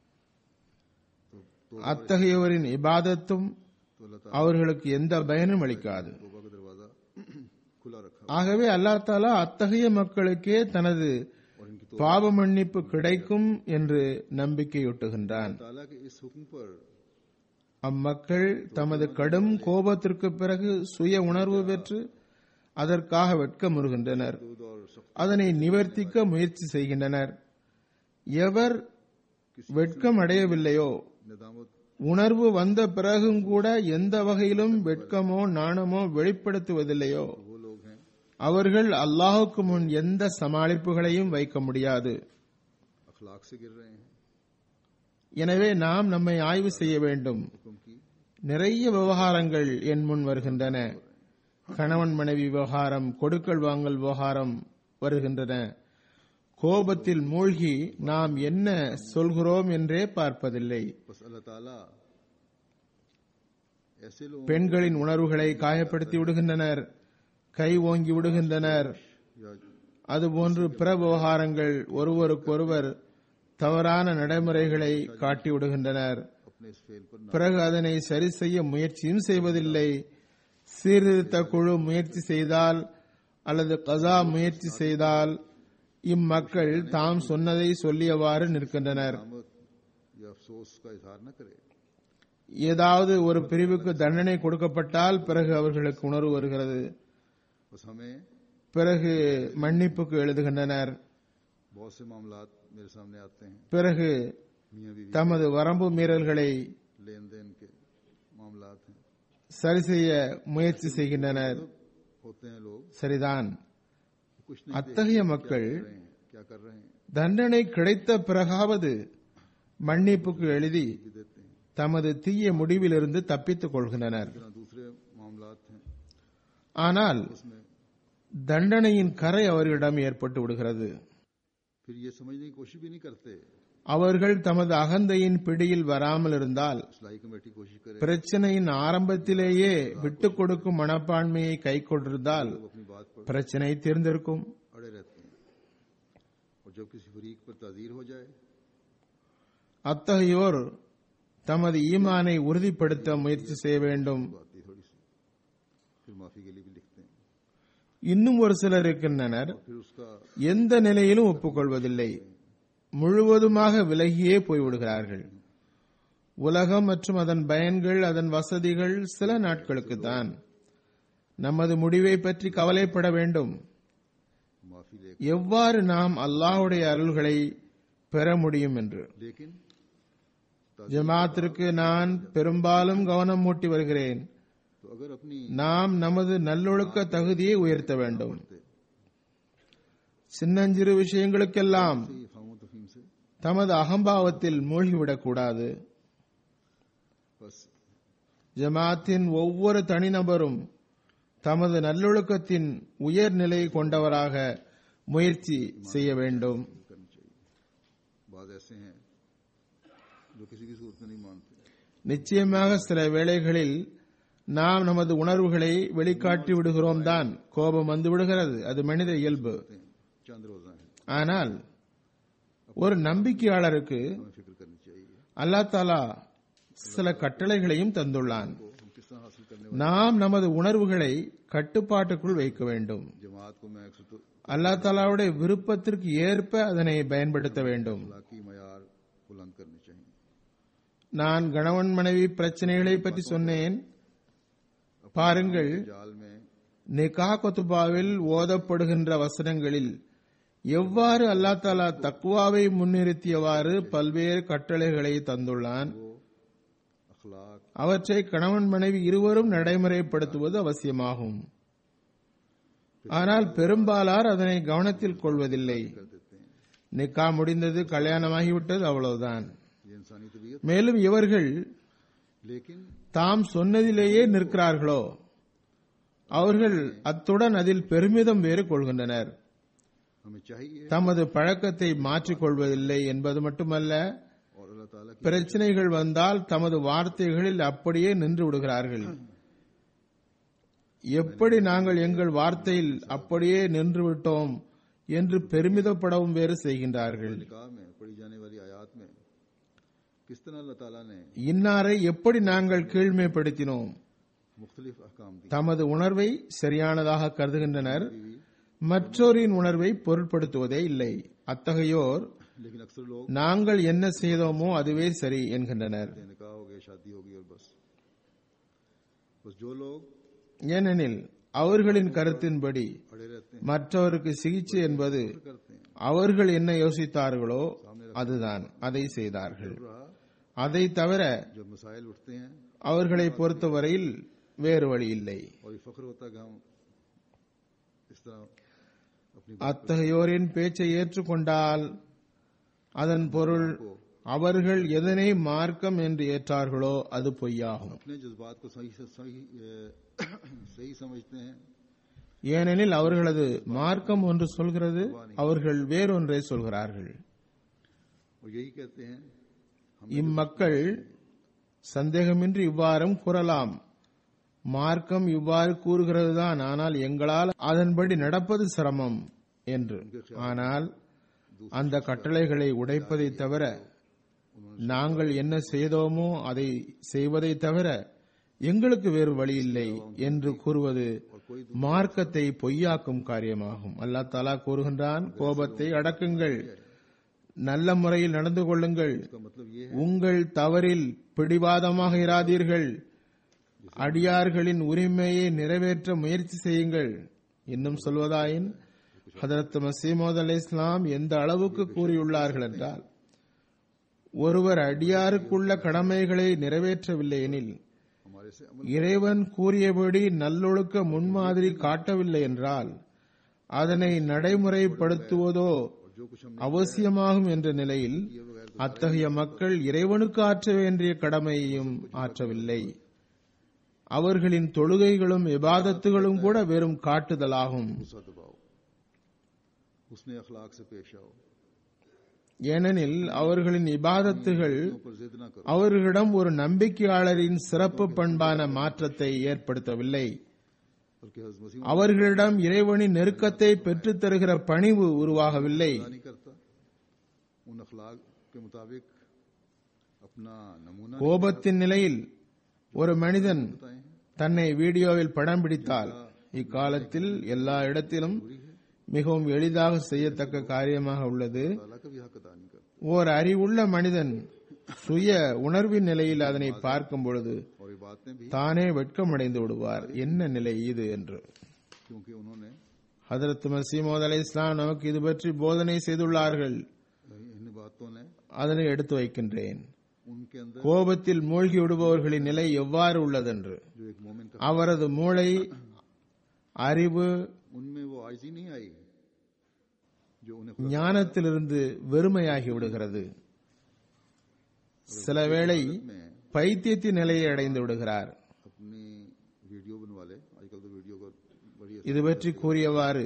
[SPEAKER 2] तो तो
[SPEAKER 1] அத்தகையவரின் இபாதத்தும்
[SPEAKER 2] तो अल्लाह ताला
[SPEAKER 1] அவர்களுக்கு எந்த பயனும் அளிக்காது
[SPEAKER 2] तौबा का दरवाजा खुला रखा
[SPEAKER 1] ஆகவே அல்லா தாலா அத்தகைய மக்களுக்கே தனது
[SPEAKER 2] और इनकी तो
[SPEAKER 1] பாவ மன்னிப்பு கிடைக்கும் என்று நம்பிக்கையூட்டுகின்றான்
[SPEAKER 2] ताला के इस हुक्म पर
[SPEAKER 1] அம்மக்கள் தமது கடும் கோபத்திற்கு பிறகு சுய உணர்வு பெற்று அதற்காக வெட்கமுறுகின்றனர்
[SPEAKER 2] दूध और सख्त
[SPEAKER 1] அதனை நிவர்த்திக்க முயற்சி செய்கின்றனர் எவர் வெட்கம் அடையவில்லையோ
[SPEAKER 2] नदामत
[SPEAKER 1] உணர்வு வந்த பிறகும் கூட எந்த வகையிலும் வெட்கமோ நாணமோ வெளிப்படுத்துவதில்லையோ
[SPEAKER 2] वो लोग हैं
[SPEAKER 1] அவர்கள் அல்லாஹுக்கு முன் எந்த சமாளிப்புகளையும் வைக்க முடியாது
[SPEAKER 2] अखलाक से गिर रहे हैं
[SPEAKER 1] எனவே நாம் நம்மை ஆய்வு செய்ய வேண்டும்
[SPEAKER 2] हुक्म की
[SPEAKER 1] நிறைய விவகாரங்கள் என் முன் வருகின்றன கணவன் மனைவி விவகாரம் கொடுக்கல் வாங்கல் விவகாரம் வருகின்றன கோபத்தில் மூழ்கி நாம் என்ன சொல்கிறோம் என்றே பார்ப்பதில்லை
[SPEAKER 2] बस अल्लाह ताला ऐसे लोग
[SPEAKER 1] பெண்களின் உணர்வுகளை காயப்படுத்தி விடுகின்றனர் கை ஓங்கி விடுகின்றனர்
[SPEAKER 2] या
[SPEAKER 1] அதுபோன்று பிற விவகாரங்கள் ஒருவருக்கொருவர் தவறான நடைமுறைகளை காட்டி விடுகின்றனர்
[SPEAKER 2] अपने इस फेल पर
[SPEAKER 1] பிறகு அதனை சரி செய்ய முயற்சியும் செய்வதில்லை சீர்திருத்த குழு முயற்சி செய்தால் அல்லது கசா முயற்சி செய்தால் இம்மக்கள் தாம் சொன்னதை சொல்லியவாறு நிற்கின்றனர்
[SPEAKER 2] नामत या अफसोस का इजहार न करे
[SPEAKER 1] ஏதாவது ஒரு பிரிவுக்கு தண்டனை கொடுக்கப்பட்டால் பிறகு அவர்களுக்கு உணர்வு வருகிறது
[SPEAKER 2] बस हमें
[SPEAKER 1] பிறகு மன்னிப்புக்கு எழுதுகின்றனர்
[SPEAKER 2] बहुत से मामलात मेरे सामने आते हैं
[SPEAKER 1] பிறகு
[SPEAKER 2] मियाँ बीवी
[SPEAKER 1] தமது வரம்பு மீறல்களை
[SPEAKER 2] लेन देन के मामलात हैं
[SPEAKER 1] சரி செய்ய முயற்சி செய்கின்றனர்
[SPEAKER 2] होते हैं लोग
[SPEAKER 1] சரிதான்
[SPEAKER 2] कुछ नहीं
[SPEAKER 1] அத்தகைய மக்கள்
[SPEAKER 2] कर रहे हैं क्या कर रहे हैं
[SPEAKER 1] தண்டனை கிடைத்த பிறகாவது மன்னிப்புக்கு எழுதி
[SPEAKER 2] भी देते हैं
[SPEAKER 1] தமது தீய முடிவிலிருந்து தப்பித்துக் கொள்கின்றனர்
[SPEAKER 2] इस तरह दूसरे मामलात हैं
[SPEAKER 1] ஆனால்
[SPEAKER 2] उसमें
[SPEAKER 1] தண்டனையின் கரை அவர்களிடம் ஏற்பட்டு விடுகிறது
[SPEAKER 2] फिर ये समझने की कोशिश भी नहीं करते
[SPEAKER 1] அவர்கள் தமது அகந்தையின் பிடியில் வராமல் இருந்தால்
[SPEAKER 2] इस्लाही कमेटी कोशिश करे
[SPEAKER 1] பிரச்சனையின் ஆரம்பத்திலேயே விட்டுக் கொடுக்கும் மனப்பான்மையை கை கொண்டிருந்தால்
[SPEAKER 2] लोग अपनी बात पर
[SPEAKER 1] பிரச்சனை தீர்ந்திருக்கும்
[SPEAKER 2] अड़े रहते हैं और जब किसी फरीक पर ताजीर हो जाए
[SPEAKER 1] அத்தகையோர் தமது ஈமானை உறுதிப்படுத்த முயற்சி செய்ய வேண்டும்
[SPEAKER 2] बात ही थोड़ी सी फिर माफी के लिए भी लिखते हैं
[SPEAKER 1] இன்னும் ஒரு சிலர் இருக்கின்றனர்
[SPEAKER 2] फिर उसका
[SPEAKER 1] எந்த நிலையிலும் ஒப்புக்கொள்வதில்லை முழுவதுமாக விலகியே போய்விடுகிறார்கள் உலகம் மற்றும் அதன் பயன்கள் அதன் வசதிகள் சில நாட்களுக்குத்தான் நமது முடிவை பற்றி கவலைப்பட வேண்டும்
[SPEAKER 2] माफी ले
[SPEAKER 1] எவ்வாறு நாம் அல்லாஹ்வுடைய அருள்களை பெற முடியும் என்று
[SPEAKER 2] लेकिन
[SPEAKER 1] ஜமாத்திற்கு நான் பெரும்பாலும் கவனம் மூட்டி வருகிறேன்
[SPEAKER 2] तो अगर अपनी
[SPEAKER 1] நாம் நமது நல்லொழுக்க தகுதியை உயர்த்த வேண்டும் சின்னஞ்சிறு விஷயங்களுக்கெல்லாம்
[SPEAKER 2] से फामो तफीम से
[SPEAKER 1] தமது அகம்பாவத்தில் மூழ்கிவிடக்கூடாது
[SPEAKER 2] बस
[SPEAKER 1] ஜமாத்தின் ஒவ்வொரு தனிநபரும் தமது நல்லொழுக்கத்தின் உயர்நிலை கொண்டவராக முயற்சி செய்ய வேண்டும்
[SPEAKER 2] करनी चाहिए बाद ऐसे हैं जो किसी की सूरत में नहीं मानते
[SPEAKER 1] நிச்சயமாக சில வேளைகளில் நாம் நமது உணர்வுகளை வெளிக்காட்டி விடுகிறோம் தான் கோபம் வந்து விடுகிறது அது மனித இயல்பு
[SPEAKER 2] हैं चंद रोजा है
[SPEAKER 1] ஆனால் ஒரு நம்பிக்கையாளருக்கு
[SPEAKER 2] हमें फिक्र करनी चाहिए
[SPEAKER 1] அல்லாஹ் தாலா சில கட்டளைகளையும் தந்துள்ளான்
[SPEAKER 2] को हम किस तरह हासिल करने
[SPEAKER 1] நாம் நமது உணர்வுகளை கட்டுப்பாட்டுக்குள் வைக்க வேண்டும்
[SPEAKER 2] वाले जमात को मैं अक्सर तो
[SPEAKER 1] அல்லாஹ் தாலாவுடைய விருப்பத்திற்கு ஏற்ப அதனை பயன்படுத்த வேண்டும்
[SPEAKER 2] अखलाकी मैार बुलंद करने चाहिए
[SPEAKER 1] நான் கணவன் மனைவி பிரச்சனைகளை பற்றி சொன்னேன் பாருங்கள்
[SPEAKER 2] जाल में
[SPEAKER 1] நிகா கொத்துபாவில் ஓதப்படுகின்ற வசனங்களில் எவ்வாறு அல்லாஹ் தாலா தக்குவாவை முன்னிறுத்தியவாறு பல்வேறு கட்டளைகளை தந்துள்ளான்
[SPEAKER 2] वो अखलाक
[SPEAKER 1] அவற்றை கணவன் மனைவி இருவரும் நடைமுறைப்படுத்துவது அவசியமாகும் ஆனால் பெரும்பாலார் அதனை கவனத்தில் கொள்வதில்லை
[SPEAKER 2] कर देते हैं
[SPEAKER 1] நிக்கா முடிந்தது கல்யாணமாகிவிட்டது அவ்வளவுதான்
[SPEAKER 2] ये इंसानी तबीयत
[SPEAKER 1] மேலும் இவர்கள்
[SPEAKER 2] लेकिन
[SPEAKER 1] தாம் சொன்னதிலேயே நிற்கிறார்களோ அவர்கள் அத்துடன் அதில் பெருமிதம் வேறு கொள்கின்றனர்
[SPEAKER 2] हमें चाहिए
[SPEAKER 1] தமது பழக்கத்தை மாற்றிக் கொள்வதில்லை என்பது மட்டுமல்ல
[SPEAKER 2] और अल्लाह ताला की
[SPEAKER 1] பிரச்சனைகள் வந்தால் தமது வார்த்தைகளில் அப்படியே நின்று விடுகிறார்கள் எப்படி நாங்கள் எங்கள் வார்த்தையில் அப்படியே நின்று விட்டோம் என்று பெருமிதப்படவும் வேறு செய்கின்றார்கள்
[SPEAKER 2] निकाह में पढ़ी जाने वाली आयत में किस तरह अल्लाह ताला ने
[SPEAKER 1] இன்னாரை எப்படி நாங்கள் கீழ்மைப்படுத்தினோம்
[SPEAKER 2] मुख्तलिफ अहकाम दी
[SPEAKER 1] தமது உணர்வை சரியானதாக கருதுகின்றனர்
[SPEAKER 2] बीवी
[SPEAKER 1] மற்றோரின் உணர்வை பொருட்படுத்துவதே இல்லை அத்தகையோர்
[SPEAKER 2] लेकिन अक्सर लोग
[SPEAKER 1] நாங்கள் என்ன செய்தோமோ அதுவே சரி என்கின்றனர்
[SPEAKER 2] निकाह हो गया शादी होगी और बस बस जो लोग
[SPEAKER 1] ஏனெனில் அவர்களின் கருத்தின்படி
[SPEAKER 2] अड़े रहते हैं
[SPEAKER 1] மற்றவருக்கு சிகிச்சை என்பது
[SPEAKER 2] करते हैं
[SPEAKER 1] அவர்கள் என்ன யோசித்தார்களோ அதுதான் அதை செய்தார்கள்
[SPEAKER 2] रहा
[SPEAKER 1] அதை தவிர
[SPEAKER 2] जब मसाइल उठते हैं
[SPEAKER 1] அவர்களை பொறுத்தவரையில் வேறு வழி இல்லை
[SPEAKER 2] और ये फख्र होता है कि हम इस तरह अपनी
[SPEAKER 1] அத்தகையோரின் பேச்சை ஏற்றுக்கொண்டால் அதன் பொருள் அவர்கள் எதனை மார்க்கம் என்று ஏற்றார்களோ அது பொய்யாகும்
[SPEAKER 2] अपने जज्बात को सही से सही अ, सही समझते हैं
[SPEAKER 1] ஏனெனில் அவர்களது மார்க்கம் ஒன்று சொல்கிறது அவர்கள் வேறொன்றை சொல்கிறார்கள்
[SPEAKER 2] और यही कहते हैं हम
[SPEAKER 1] இம்மக்கள் சந்தேகமின்றி இவ்வாறும் கூறலாம் மார்க்கம் இவ்வாறு கூறுகிறதுதான் ஆனால் எங்களால் அதன்படி நடப்பது சிரமம் என்று ஆனால் அந்த கட்டளைகளை உடைப்பதை தவிர நாங்கள் என்ன செய்தோமோ அதை செய்வதை தவிர எங்களுக்கு வேறு வழி இல்லை என்று கூறுவது மார்க்கத்தை பொய்யாக்கும் காரியமாகும் அல்லாஹ் தாலா கூறுகின்றான் கோபத்தை அடக்குங்கள் நல்ல முறையில் நடந்து கொள்ளுங்கள்
[SPEAKER 2] इसका मतलब ये
[SPEAKER 1] உங்கள் தவறில் பிடிவாதமாக இராதீர்கள் அடியார்களின் உரிமையை நிறைவேற்ற முயற்சி செய்யுங்கள் இன்னும் சொல்வதாயின் ஹதரத் மசீமோத் அலி இஸ்லாம் எந்த அளவுக்கு கூறியுள்ளார்கள் என்றால் ஒருவர் அடியாருக்குள்ள கடமைகளை நிறைவேற்றவில்லை எனில்
[SPEAKER 2] हमारे से अमल
[SPEAKER 1] இறைவன் கூறியபடி நல்லொழுக்க முன்மாதிரி காட்டவில்லை என்றால் அதனை நடைமுறைப்படுத்துவதோ
[SPEAKER 2] और जो कुछ हम
[SPEAKER 1] அவசியமாகும் என்ற நிலையில் அத்தகைய மக்கள் இறைவனுக்கு ஆற்ற வேண்டிய கடமையையும் ஆற்றவில்லை அவர்களின் தொழுகைகளும் இபாதத்துகளும் கூட வெறும் காட்டுதலாகும்
[SPEAKER 2] गुस्सा दबाओ उसने अखलाक से पेश आओ
[SPEAKER 1] ஏனெனில் அவர்களின் இபாதத்துகள்
[SPEAKER 2] पर जिद ना करो
[SPEAKER 1] அவர்களிடம் ஒரு நம்பிக்கையாளரின் சிறப்பு பண்பான மாற்றத்தை ஏற்படுத்தவில்லை
[SPEAKER 2] बल्कि हजरत मसीह
[SPEAKER 1] அவர்களிடம் இறைவனின் நெருக்கத்தை பெற்றுத் தருகிற பணிவு உருவாகவில்லை
[SPEAKER 2] नहीं करता उन अखलाक के मुताबिक अपना नमूना
[SPEAKER 1] கோபத்தின் நிலையில் ஒரு மனிதன்
[SPEAKER 2] बताए हैं
[SPEAKER 1] தன்னை வீடியோவில் படம் பிடித்தால் இக்காலத்தில் எல்லா இடத்திலும் மிகவும் எளிதாக செய்யத்தக்க காரியமாக உள்ளது
[SPEAKER 2] ताला का भी हक अदा नहीं करता
[SPEAKER 1] ஓர் அறிவுள்ள மனிதன் சுய உணர்வின் நிலையில் அதனை பார்க்கும் பொழுது
[SPEAKER 2] और ये बातें भी
[SPEAKER 1] தானே வெட்கமடைந்து விடுவார் என்ன நிலை இது என்று
[SPEAKER 2] क्योंकि उन्होंने
[SPEAKER 1] ஹதரத் மசீமோத் அலை இஸ்லாம் நமக்கு இது பற்றி போதனை செய்துள்ளார்கள்
[SPEAKER 2] इन बातों ने
[SPEAKER 1] அதனை எடுத்து வைக்கின்றேன்
[SPEAKER 2] उनके अंदर
[SPEAKER 1] கோபத்தில் மூழ்கி விடுபவர்களின் நிலை எவ்வாறு உள்ளதென்று
[SPEAKER 2] जो एक मोमिन का
[SPEAKER 1] அவரது மூளை அறிவு
[SPEAKER 2] उनमें वो आजी नहीं आई जो उन्हें
[SPEAKER 1] ஞானத்திலிருந்து வெறுமையாகி விடுகிறது சில வேளை
[SPEAKER 2] में
[SPEAKER 1] பைத்தியத்தின் நிலையை அடைந்து விடுகிறார்
[SPEAKER 2] अपनी वीडियो बनवा ले आजकल तो वीडियो का बड़ी
[SPEAKER 1] இது பற்றி கூறியவாறு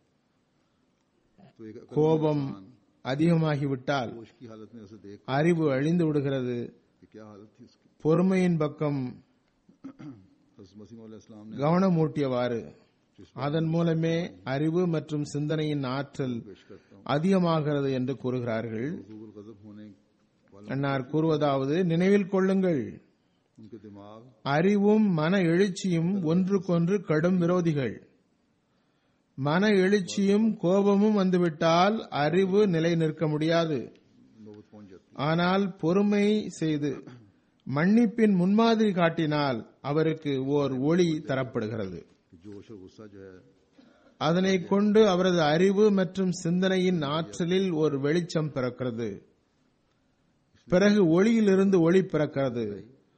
[SPEAKER 2] तो एक अकल
[SPEAKER 1] கோபம் அதிகமாகிவிட்டால்
[SPEAKER 2] होश की हालत में उसे देख
[SPEAKER 1] அறிவு அழிந்து விடுகிறது
[SPEAKER 2] कि क्या हालत थी उसकी
[SPEAKER 1] பொறுமையின் பக்கம்
[SPEAKER 2] हज़रत मसीह इस्लाम ने
[SPEAKER 1] கவனமூட்டியவாறு அதன் மூலமே அறிவு மற்றும் சிந்தனையின் ஆற்றல்
[SPEAKER 2] पेश करता हूँ
[SPEAKER 1] அதிகமாகிறது என்று கூறுகிறார்கள்
[SPEAKER 2] हजूबुल गजब होने वाला
[SPEAKER 1] அன்னார் கூறுவதாவது நினைவில் கொள்ளுங்கள்
[SPEAKER 2] उनके दिमाग
[SPEAKER 1] அறிவும் மன எழுச்சியும் ஒன்றுக்கொன்று கடும் விரோதிகள் மன எழுச்சியும் கோபமும் வந்துவிட்டால் அறிவு நிலை நிற்க முடியாது
[SPEAKER 2] नौबत पहुंच जाती
[SPEAKER 1] ஆனால் பொறுமை செய்து மன்னிப்பின் முன்மாதிரி காட்டினால் அவருக்கு ஓர் ஒளி தரப்படுகிறது
[SPEAKER 2] कि जोश और गुस्सा जो है
[SPEAKER 1] அதனை கொண்டு அவரது அறிவு மற்றும் சிந்தனையின் ஆற்றலில் ஒரு வெளிச்சம் பிறக்கிறது பிறகு ஒளியிலிருந்து ஒளி பிறக்கிறது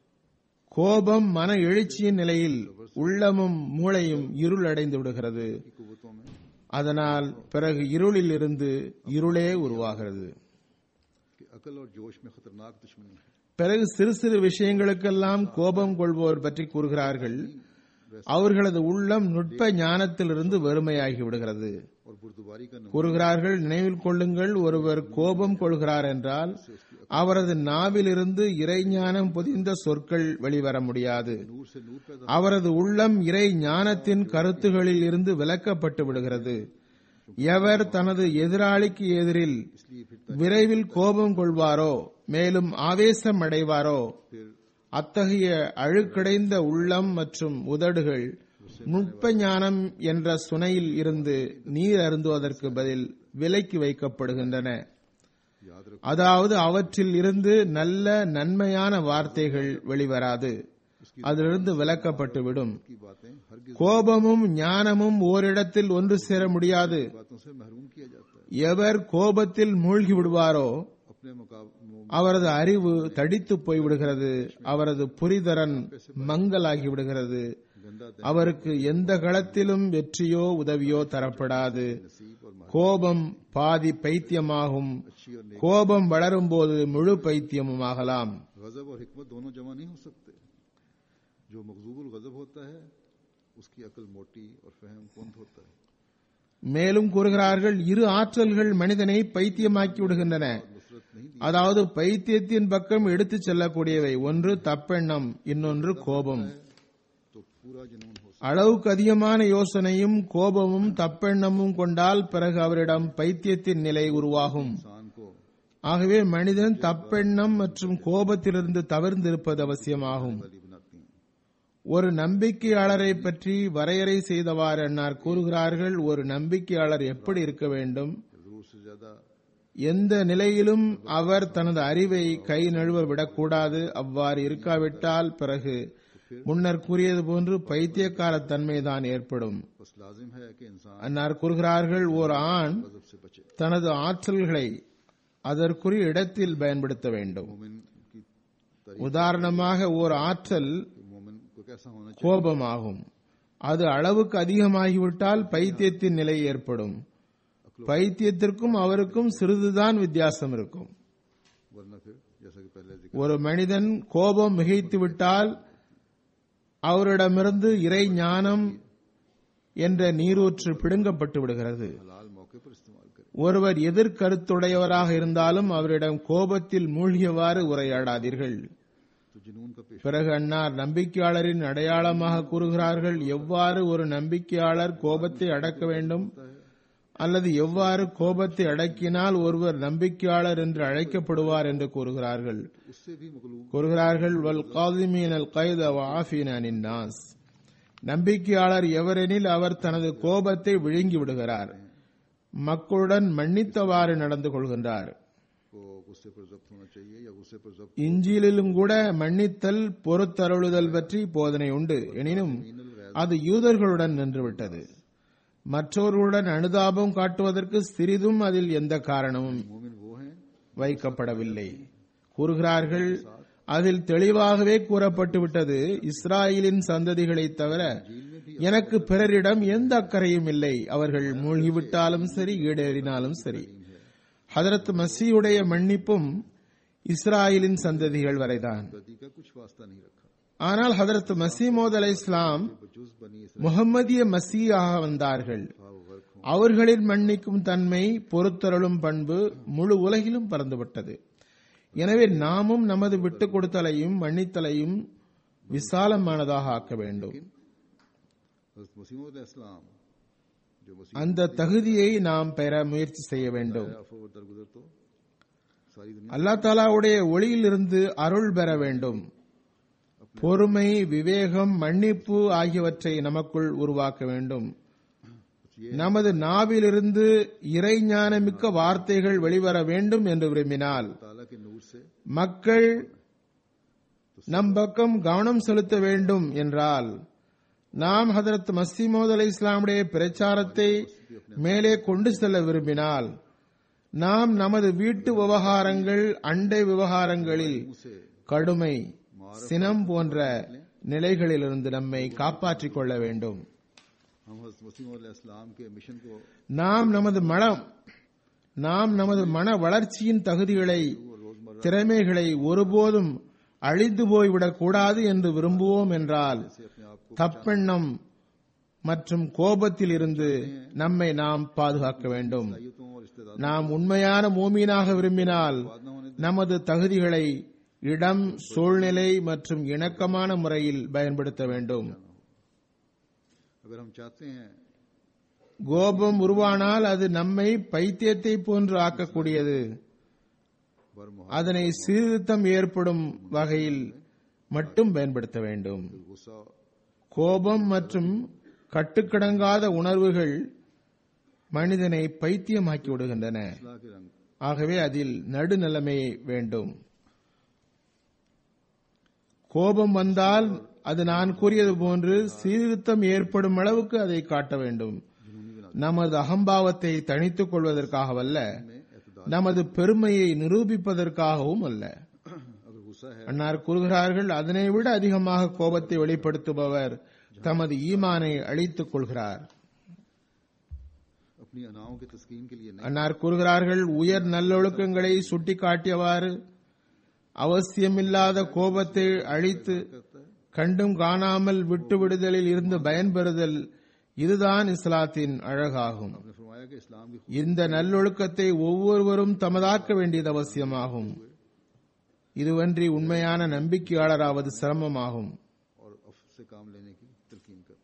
[SPEAKER 1] கோபம் மன எழுச்சியின் நிலையில் உள்ளமும் மூளையும் இருள் அடைந்து விடுகிறது
[SPEAKER 2] की कुवतों में
[SPEAKER 1] அதனால் பிறகு இருளில் இருந்து இருளே உருவாகிறது
[SPEAKER 2] कि अकल और जोश में खतरनाक दुश्मनी है
[SPEAKER 1] பிறகு சிறு சிறு விஷயங்களுக்கெல்லாம் கோபம் கொள்வோர் பற்றி கூறுகிறார்கள் அவர்களது உள்ளம் நுட்ப ஞானத்திலிருந்து வெறுமையாகி விடுகிறது
[SPEAKER 2] और बुरदुबारी का नमूना
[SPEAKER 1] கூறுகிறார்கள் நினைவில் கொள்ளுங்கள் ஒருவர் கோபம் கொள்கிறார் என்றால் அவரது நாவிலிருந்து இறைஞானம் பொதிந்த சொற்கள் வெளிவர முடியாது
[SPEAKER 2] नूर से नूर पैदा
[SPEAKER 1] அவரது உள்ளம் இறை ஞானத்தின் கருத்துகளில் இருந்து விலக்கப்பட்டு விடுகிறது எவர் தனது எதிராளிக்கு எதிரில்
[SPEAKER 2] इसलिए फिर
[SPEAKER 1] விரைவில் கோபம் கொள்வாரோ மேலும் ஆவேசம் அடைவாரோ
[SPEAKER 2] फिर
[SPEAKER 1] அத்தகைய அழுக்கடைந்த உள்ளம் மற்றும் உதடுகள் நுட்ப ஞானம் என்ற சுனையில் இருந்து நீர் அருந்துவதற்கு பதில் விலக்கி வைக்கப்படுகின்றன
[SPEAKER 2] याद रखो
[SPEAKER 1] அதாவது அவற்றில் இருந்து நல்ல நன்மையான வார்த்தைகள் வெளிவராது அதிலிருந்து விலக்கப்பட்டுவிடும்
[SPEAKER 2] की बातें हर
[SPEAKER 1] கோபமும் ஞானமும் ஓரிடத்தில் ஒன்று சேர முடியாது
[SPEAKER 2] बातों से महरूम किया जाता है
[SPEAKER 1] எவர் கோபத்தில் மூழ்கி விடுவாரோ
[SPEAKER 2] अपने मुकाब-
[SPEAKER 1] அவரது அறிவு தடித்து போய்விடுகிறது அவரது புரிதரன் மங்கலாகி விடுகிறது
[SPEAKER 2] गंदा
[SPEAKER 1] அவருக்கு எந்த களத்திலும் வெற்றியோ உதவியோ தரப்படாது
[SPEAKER 2] नसीब और
[SPEAKER 1] கோபம் பாதி பைத்தியமாகும் கோபம் வளரும் போது முழு பைத்தியமும் ஆகலாம்
[SPEAKER 2] गजब और हिकमत दोनों जमा नहीं हो सकते जो मकजूबुल गजब होता है उसकी अकल मोटी और फहम कुंद होता है
[SPEAKER 1] மேலும் கூறுகிறார்கள் இரு ஆற்றல்கள் மனிதனை பைத்தியமாக்கி விடுகின்றன
[SPEAKER 2] नुसरत नहीं दी
[SPEAKER 1] அதாவது பைத்தியத்தின் பக்கம் எடுத்துச் செல்லக்கூடியவை ஒன்று தப்பெண்ணம் இன்னொன்று கோபம்
[SPEAKER 2] तो पूरा जुनून हो
[SPEAKER 1] அளவுக்கு அதிகமான யோசனையும் கோபமும் தப்பெண்ணமும் கொண்டால் பிறகு அவரிடம் பைத்தியத்தின் நிலை உருவாகும்
[SPEAKER 2] इंसान को
[SPEAKER 1] ஆகவே மனிதன் தப்பெண்ணம் மற்றும் கோபத்திலிருந்து தவிர்ந்திருப்பது அவசியமாகும்
[SPEAKER 2] वाली बनाती हैं
[SPEAKER 1] ஒரு நம்பிக்கையாளரை பற்றி வரையறை செய்தவாறு அன்னார் கூறுகிறார்கள் ஒரு நம்பிக்கையாளர் எப்படி இருக்க வேண்டும்
[SPEAKER 2] जरूर से ज्यादा
[SPEAKER 1] எந்த நிலையிலும் அவர் தனது அறிவை கை நழுவ விடக்கூடாது அவ்வாறு இருக்காவிட்டால் பிறகு முன்னர் கூறியது போன்று பைத்தியக்கார தன்மைதான் ஏற்படும்
[SPEAKER 2] बस लाजिम है कि इंसान
[SPEAKER 1] அன்னார் கூறுகிறார்கள் ஒரு ஆண்
[SPEAKER 2] गजब से बचे
[SPEAKER 1] தனது ஆற்றல்களை அதற்குரிய இடத்தில் பயன்படுத்த வேண்டும்
[SPEAKER 2] मोमिन की तारीफ
[SPEAKER 1] உதாரணமாக ஓர் ஆற்றல்
[SPEAKER 2] कि मोमिन को कैसा होना चाहिए
[SPEAKER 1] கோபமாகும் அது அளவுக்கு அதிகமாகிவிட்டால் பைத்தியத்தின் நிலை ஏற்படும் பைத்தியத்திற்கும் அவருக்கும் சிறிதுதான் வித்தியாசம் இருக்கும்
[SPEAKER 2] वरना फिर जैसा कि पहले जिक्र
[SPEAKER 1] ஒரு மனிதன் கோபம் மிகைத்து விட்டால் அவரிடமிருந்து இறை ஞானம் என்ற நீரூற்று பிடுங்கப்பட்டு விடுகிறது
[SPEAKER 2] हलाल मौके पर इस्तेमाल करें
[SPEAKER 1] ஒருவர் எதிர்கருத்துடையவராக இருந்தாலும் அவரிடம் கோபத்தில் மூழ்கியவாறு உரையாடாதீர்கள்
[SPEAKER 2] तो जुनून का पेश
[SPEAKER 1] பிறகு அன்னார் நம்பிக்கையாளரின் அடையாளமாக கூறுகிறார்கள் எவ்வாறு ஒரு நம்பிக்கையாளர் கோபத்தை அடக்க வேண்டும் அல்லது எவ்வாறு கோபத்தை அடக்கினால் ஒருவர் நம்பிக்கையாளர் என்று அழைக்கப்படுவார் என்று கூறுகிறார்கள்
[SPEAKER 2] उससे भी मगलूब
[SPEAKER 1] கூறுகிறார்கள் வல் காதிமீன் அல் கைத வாஃபீன் அனின் நாஸ் நம்பிக்கையாளர் எவரெனில் அவர் தனது கோபத்தை விழுங்கி விடுகிறார் மக்களுடன் மன்னித்தவாறு நடந்து கொள்கின்றார்
[SPEAKER 2] को गुस्से पर जब्त होना चाहिए या गुस्से पर जब्त
[SPEAKER 1] இஞ்சிலிலும் கூட மன்னித்தல் பொறுத்தருளுதல் பற்றி போதனை உண்டு எனினும் அது யூதர்களுடன் நின்றுவிட்டது மற்றவர்களுடன் அனுதாபம் காட்டுவதற்கு சிறிதும் அதில் எந்த காரணமும்
[SPEAKER 2] मोमिन वो हैं
[SPEAKER 1] வைக்கப்படவில்லை கூறுகிறார்கள் அதில் தெளிவாகவே கூறப்பட்டு விட்டது இஸ்ராயலின் சந்ததிகளைத் தவிர எனக்கு பிறரிடம் எந்த அக்கறையும் இல்லை அவர்கள் மூழ்கிவிட்டாலும் சரி ஈடேறினாலும் சரி ஹதரத் மசீயுடைய மன்னிப்பும் இஸ்ராயலின் சந்ததிகள் வரைதான்
[SPEAKER 2] गति का कुछ वास्ता नहीं रखा
[SPEAKER 1] ஆனால் ஹதரத் மசீமோத் அலை இஸ்லாம்
[SPEAKER 2] बजुज बनी इस
[SPEAKER 1] முகம்மதிய மசீயாக வந்தார்கள்
[SPEAKER 2] वर्क हों
[SPEAKER 1] அவர்களின் மன்னிக்கும் தன்மை பொறுத்தருளும் பண்பு முழு உலகிலும் பறந்துவிட்டது எனவே நாமும் நமது விட்டுக் கொடுத்தலையும் மன்னித்தலையும் விசாலமானதாக ஆக்க வேண்டும்
[SPEAKER 2] हज़रत मसीह इस्लाम जो मसीह
[SPEAKER 1] அந்த தகுதியை நாம் பெற முயற்சி செய்ய வேண்டும்
[SPEAKER 2] आफो दरगुजर तो सारी दुनिया
[SPEAKER 1] அல்லா தாலாவுடைய ஒளியிலிருந்து அருள் பெற வேண்டும் பொறுமை விவேகம் மன்னிப்பு ஆகியவற்றை நமக்குள் உருவாக்க வேண்டும் நமது நாவிலிருந்து இறைஞானமிக்க வார்த்தைகள் வெளிவர வேண்டும் என்று விரும்பினால்
[SPEAKER 2] ताला के नूर से
[SPEAKER 1] மக்கள் நம் பக்கம் கவனம் செலுத்த வேண்டும் என்றால் நாம் ஹதரத் மசீமோத் அலை இஸ்லாமுடைய பிரச்சாரத்தை மேலே கொண்டு செல்ல விரும்பினால் நாம் நமது வீட்டு விவகாரங்கள் அண்டை விவகாரங்களில் கடுமை சினம் போன்ற நிலைகளிலிருந்து நம்மை காப்பாற்றிக் கொள்ள வேண்டும்
[SPEAKER 2] हम हज़रत मसीह इस्लाम के मिशन को
[SPEAKER 1] நாம் நமது மனம் நாம் நமது மன வளர்ச்சியின் தகுதிகளை திறமைகளை ஒருபோதும் அழிந்து போய்விடக் கூடாது என்று விரும்புவோம் என்றால்
[SPEAKER 2] अपने आप को
[SPEAKER 1] தப்பெண்ணம் மற்றும் கோபத்தில் இருந்து நம்மை நாம் பாதுகாக்க வேண்டும்
[SPEAKER 2] सलाहियतों और इस्तेदाद
[SPEAKER 1] நாம் उண்மையான மூமீனாக விரும்பினால் நமது தகுதிகளை இடம் சூழ்நிலை மற்றும் இணக்கமான முறையில் பயன்படுத்த வேண்டும்
[SPEAKER 2] अगर हम चाहते हैं
[SPEAKER 1] கோபம் உருவானால் அது நம்மை பைத்தியத்தை போன்று ஆக்கக்கூடியது
[SPEAKER 2] बर
[SPEAKER 1] அதனை சீர்திருத்தம் ஏற்படும் வகையில் மட்டும் பயன்படுத்த வேண்டும்
[SPEAKER 2] गुस्सा
[SPEAKER 1] கோபம் மற்றும் கட்டுக்கடங்காத உணர்வுகள் மனிதனை பைத்தியமாக்கி விடுகின்றன
[SPEAKER 2] अल्लाह के रंग
[SPEAKER 1] ஆகவே அதில் நடுநிலைமை வேண்டும் கோபம் வந்தால் அது நான் கூறியது போன்று சீர்திருத்தம் ஏற்படும் அளவுக்கு அதை காட்ட வேண்டும் நமது அகம்பாவத்தை தணித்துக் கொள்வதற்காகவல்ல நமது பெருமையை நிரூபிப்பதற்காகவும் அல்ல
[SPEAKER 2] अगर गुस्सा है
[SPEAKER 1] அன்னார் கூறுகிறார்கள் அதனை விட அதிகமாக கோபத்தை வெளிப்படுத்துபவர் தமது ஈமானை அழித்துக் கொள்கிறார்
[SPEAKER 2] अपनी अनाओं के तस्कीन के लिए नहीं
[SPEAKER 1] அன்னார் கூறுகிறார்கள் உயர் நல்லொழுக்கங்களை சுட்டிக்காட்டியவாறு அவசியமில்லாத கோபத்தை அழித்து கண்டும் காணாமல் விட்டு விடுதலில் இருந்து பயன்பெறுதல் இதுதான் இஸ்லாத்தின் அழகாகும்
[SPEAKER 2] आपने फरमाया कि इस्लाम की
[SPEAKER 1] இந்த நல்லொழுக்கத்தை ஒவ்வொருவரும் தமதாக்க வேண்டியது அவசியமாகும் இதுவன்றி உண்மையான நம்பிக்கையாளராவது சிரமமாகும்
[SPEAKER 2] और अफ से काम लेने की तलकीन कर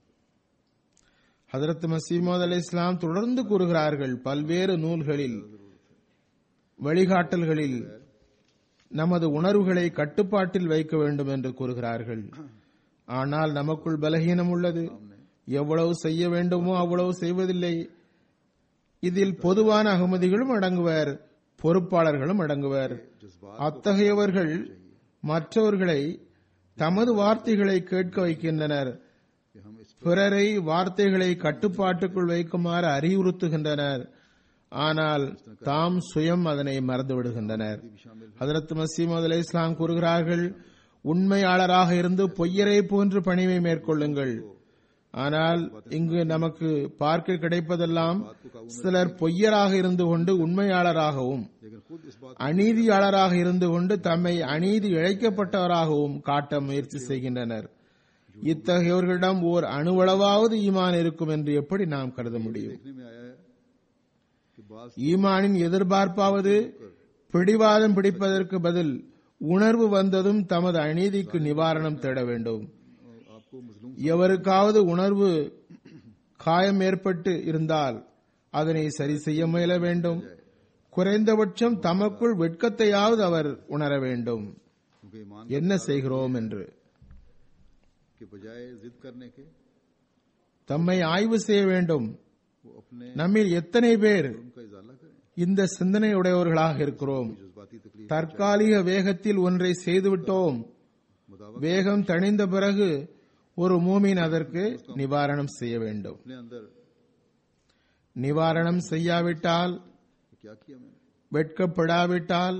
[SPEAKER 1] ஹதரத் மசீமோத் அலை இஸ்லாம் தொடர்ந்து கூறுகிறார்கள் பல்வேறு நூல்களில் வழிகாட்டல்களில் நமது உணர்வுகளை கட்டுப்பாட்டில் வைக்க வேண்டும் என்று கூறுகிறார்கள் ஆனால் நமக்குள் பலகீனம் உள்ளது எவ்வளவு செய்ய வேண்டுமோ அவ்வளவு செய்வதில்லை இதில் பொதுவான அகமதிகளும் அடங்குவர் பொறுப்பாளர்களும் அடங்குவர் அத்தகையவர்கள் மற்றவர்களை தமது வார்த்தைகளை கேட்க வைக்கின்றனர்
[SPEAKER 2] कि हम इस
[SPEAKER 1] பிறரை வார்த்தைகளை கட்டுப்பாட்டுக்குள் வைக்குமாறு அறிவுறுத்துகின்றனர் ஆனால் தாம் சுயம் அதனை மறந்து விடுகின்றனர் ஹதரத் மசீமது அலை இஸ்லாம் கூறுகிறார்கள் உண்மையாளராக இருந்து பொய்யரை போன்று பணிவை மேற்கொள்ளுங்கள் ஆனால் இங்கு நமக்கு பார்க்க கிடைப்பதெல்லாம் சிலர் பொய்யராக இருந்து கொண்டு உண்மையாளராகவும்
[SPEAKER 2] लेकिन खुद इस बात
[SPEAKER 1] அநீதியாளராக இருந்து கொண்டு தம்மை அநீதி இழைக்கப்பட்டவராகவும் காட்ட முயற்சி செய்கின்றனர் இத்தகையவர்களிடம் ஓர் அணுவளவாவது ஈமான் இருக்கும் என்று எப்படி நாம் கருத முடியும்
[SPEAKER 2] देखने में आया है कि बास
[SPEAKER 1] ஈமானின் எதிர்பார்ப்பாவது பிடிவாதம் பிடிப்பதற்கு பதில் உணர்வு வந்ததும் தமது அநீதிக்கு நிவாரணம் தேட வேண்டும்
[SPEAKER 2] आपको मजलूम
[SPEAKER 1] எவருக்காவது உணர்வு காயம் ஏற்பட்டு இருந்தால் அதனை சரி செய்ய முயல வேண்டும் குறைந்தபட்சம் தமக்குள் வெட்கத்தையாவது அவர் உணர வேண்டும்
[SPEAKER 2] क्योंकि ईमान
[SPEAKER 1] என்ன செய்கிறோம் என்று
[SPEAKER 2] के बजाय जिद करने के
[SPEAKER 1] தம்மை ஆய்வு செய்ய வேண்டும்
[SPEAKER 2] वो अपने
[SPEAKER 1] நம்மில் எத்தனை பேர்
[SPEAKER 2] उनका इजाला करें
[SPEAKER 1] இந்த சிந்தனையுடையவர்களாக இருக்கிறோம்
[SPEAKER 2] जज्बाती तकलीफ
[SPEAKER 1] தற்காலிக வேகத்தில் ஒன்றை செய்துவிட்டோம்
[SPEAKER 2] मुताबिक
[SPEAKER 1] வேகம் தணிந்த பிறகு ஒரு மூமின் அதற்கு நிவாரணம் செய்ய வேண்டும்
[SPEAKER 2] अपने अंदर
[SPEAKER 1] நிவாரணம் செய்யாவிட்டால்
[SPEAKER 2] कि क्या किया मैंने
[SPEAKER 1] வெட்கப்படாவிட்டால்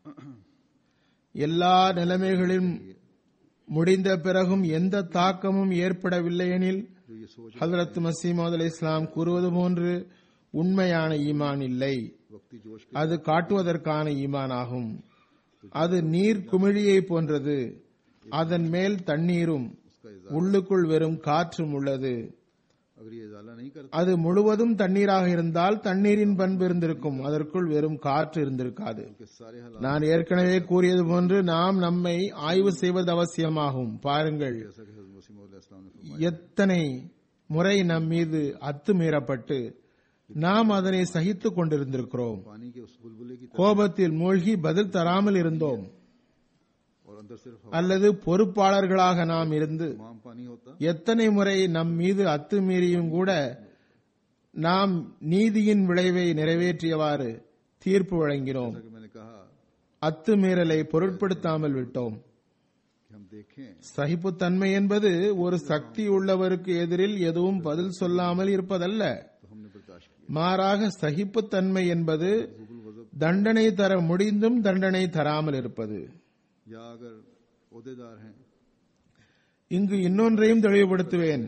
[SPEAKER 1] எல்லா நிலைமைகளிலும் முடிந்த பிறகும் எந்த தாக்கமும் ஏற்படவில்லை எனில்
[SPEAKER 2] जो ये सोच
[SPEAKER 1] ஹதரத் மசீமது அலை இஸ்லாம் கூறுவது போன்று உண்மையான ஈமான் இல்லை
[SPEAKER 2] वक्ती जोश के
[SPEAKER 1] அது காட்டுவதற்கான ஈமான் ஆகும் அது நீர் குமிழியை போன்றது அதன் மேல் தண்ணீரும்
[SPEAKER 2] उसका इजाला
[SPEAKER 1] உள்ளுக்குள் வெறும் காற்றும் உள்ளது
[SPEAKER 2] अगर ये इजाला नहीं करता
[SPEAKER 1] அது முழுவதும் தண்ணீராக இருந்தால் தண்ணீரின் பண்பு இருந்திருக்கும் அதற்குள் வெறும் காற்று இருந்திருக்காது
[SPEAKER 2] कि सारे हालात
[SPEAKER 1] நான் ஏற்கனவே கூறியது போன்று நாம் நம்மை ஆய்வு செய்வது அவசியமாகும் பாருங்கள்
[SPEAKER 2] जैसा कि हजरत मसीह मौला इस्लाम ने फरमाया
[SPEAKER 1] எத்தனை முறை நம் மீது அத்துமீறப்பட்டு நாம் அதனை சகித்துக் கொண்டிருந்திருக்கிறோம்
[SPEAKER 2] पानी के उस बुलबुले की तरह
[SPEAKER 1] கோபத்தில் மூழ்கி பதில் தராமல் இருந்தோம்
[SPEAKER 2] और अंदर सिर्फ हवा
[SPEAKER 1] அல்லது பொறுப்பாளர்களாக நாம் இருந்து
[SPEAKER 2] तमाम पानी होता
[SPEAKER 1] எத்தனை முறை நம் மீது அத்துமீறியும் கூட நாம் நீதியின் விளைவை நிறைவேற்றியவாறு தீர்ப்பு வழங்கினோம்
[SPEAKER 2] जैसा कि मैंने कहा
[SPEAKER 1] அத்துமீறலை பொருட்படுத்தாமல் விட்டோம்
[SPEAKER 2] कि हम देखें
[SPEAKER 1] சகிப்புத்தன்மை என்பது ஒரு சக்தி உள்ளவருக்கு எதிரில் எதுவும் பதில் சொல்லாமல் இருப்பதல்ல
[SPEAKER 2] तो हमने बर्दाश्त किया
[SPEAKER 1] மாறாக சகிப்புத்தன்மை என்பது
[SPEAKER 2] गुबुल गजब
[SPEAKER 1] தண்டனை தர முடிந்தும் தண்டனை தராமல் இருப்பது
[SPEAKER 2] या अगर अहदेदार हैं
[SPEAKER 1] இங்கு இன்னொன்றையும் தெளிவுபடுத்துவேன்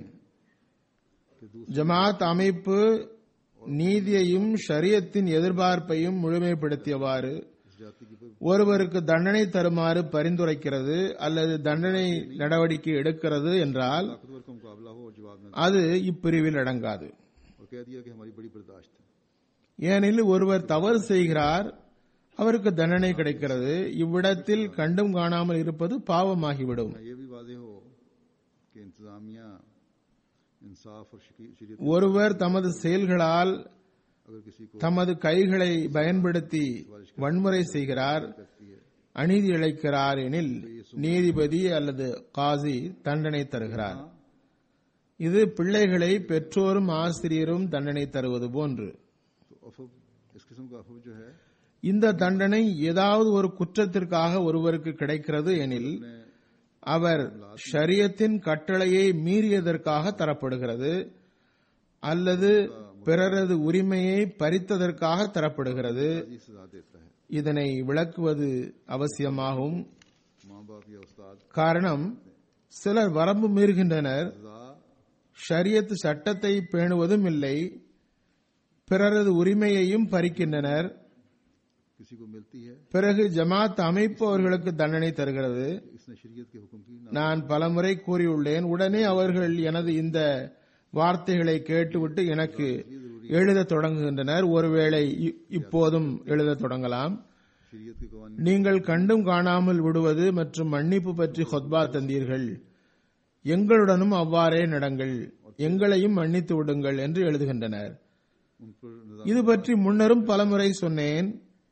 [SPEAKER 2] कि दूसरे
[SPEAKER 1] ஜமாத் அமைப்பு நீதியையும் ஷரியத்தின் எதிர்பார்ப்பையும் முழுமைப்படுத்தியவாறு
[SPEAKER 2] इस जाति की पर
[SPEAKER 1] ஒருவருக்கு தண்டனை தருமாறு பரிந்துரைக்கிறது அல்லது தண்டனை நடவடிக்கை எடுக்கிறது என்றால்
[SPEAKER 2] ताकतवर का मुकाबला हो और जवाब न
[SPEAKER 1] அது இப்பிரிவில் அடங்காது
[SPEAKER 2] दे और कह दिया कि हमारी बड़ी बर्दाश्त है
[SPEAKER 1] ஏனெனில் ஒருவர் தவறு செய்கிறார் அவருக்கு தண்டனை கிடைக்கிறது இவ்விடத்தில் கண்டும் காணாமல் இருப்பது பாவமாகிவிடும்
[SPEAKER 2] यहाँ ये भी वादे हो कि इंतजामिया इंसाफ और शकी- शरीयत
[SPEAKER 1] ஒருவர் தமது செயல்களால்
[SPEAKER 2] अगर किसी को
[SPEAKER 1] தமது கைகளை பயன்படுத்தி வன்முறை செய்கிறார்
[SPEAKER 2] करती है
[SPEAKER 1] அநீதி இழைக்கிறார் எனில் நீதிபதி அல்லது காசி தண்டனை தருகிறார் இது பிள்ளைகளை பெற்றோரும் ஆசிரியரும் தண்டனை தருவது போன்று
[SPEAKER 2] तो अफब इस किस्म का अफब जो है
[SPEAKER 1] இந்த தண்டனை ஏதாவது ஒரு குற்றத்திற்காக ஒருவருக்கு கிடைக்கிறது எனில் அவர் ஷரியத்தின் கட்டளையை மீறியதற்காக தரப்படுகிறது அல்லது பிறரது உரிமையை பறித்ததற்காக தரப்படுகிறது
[SPEAKER 2] जी सजा देता है
[SPEAKER 1] இதனை விளக்குவது அவசியமாகும்
[SPEAKER 2] माँ बाप या उस्ताद
[SPEAKER 1] காரணம் சிலர் வரம்பு மீறுகின்றனர்
[SPEAKER 2] सजा
[SPEAKER 1] ஷரியத் சட்டத்தை பேணுவதும் இல்லை பிறரது உரிமையையும் பறிக்கின்றனர்
[SPEAKER 2] किसी को मिलती है
[SPEAKER 1] பிறகு ஜமாத் அமைப்பு அவர்களுக்கு தண்டனை தருகிறது
[SPEAKER 2] इसने शरीयत के हुक्म की ना
[SPEAKER 1] நான் பலமுறை கூறியுள்ளேன் உடனே அவர்கள் எனது இந்த வார்த்தைகளை கேட்டுவிட்டு எனக்கு எழுதத் தொடங்குகின்றனர் ஒருவேளை இ- இப்போதும் எழுதத் தொடங்கலாம்
[SPEAKER 2] शरीयत के कवानी
[SPEAKER 1] நீங்கள் கண்டும் காணாமல் விடுவது மற்றும் மன்னிப்பு பற்றி ஹொத்பா தந்தீர்கள் எங்களுடனும் அவ்வாறே நடங்கள் எங்களையும் மன்னித்து விடுங்கள் என்று எழுதுகின்றனர்
[SPEAKER 2] उन पर निजाम
[SPEAKER 1] இது பற்றி முன்னரும் பலமுறை சொன்னேன்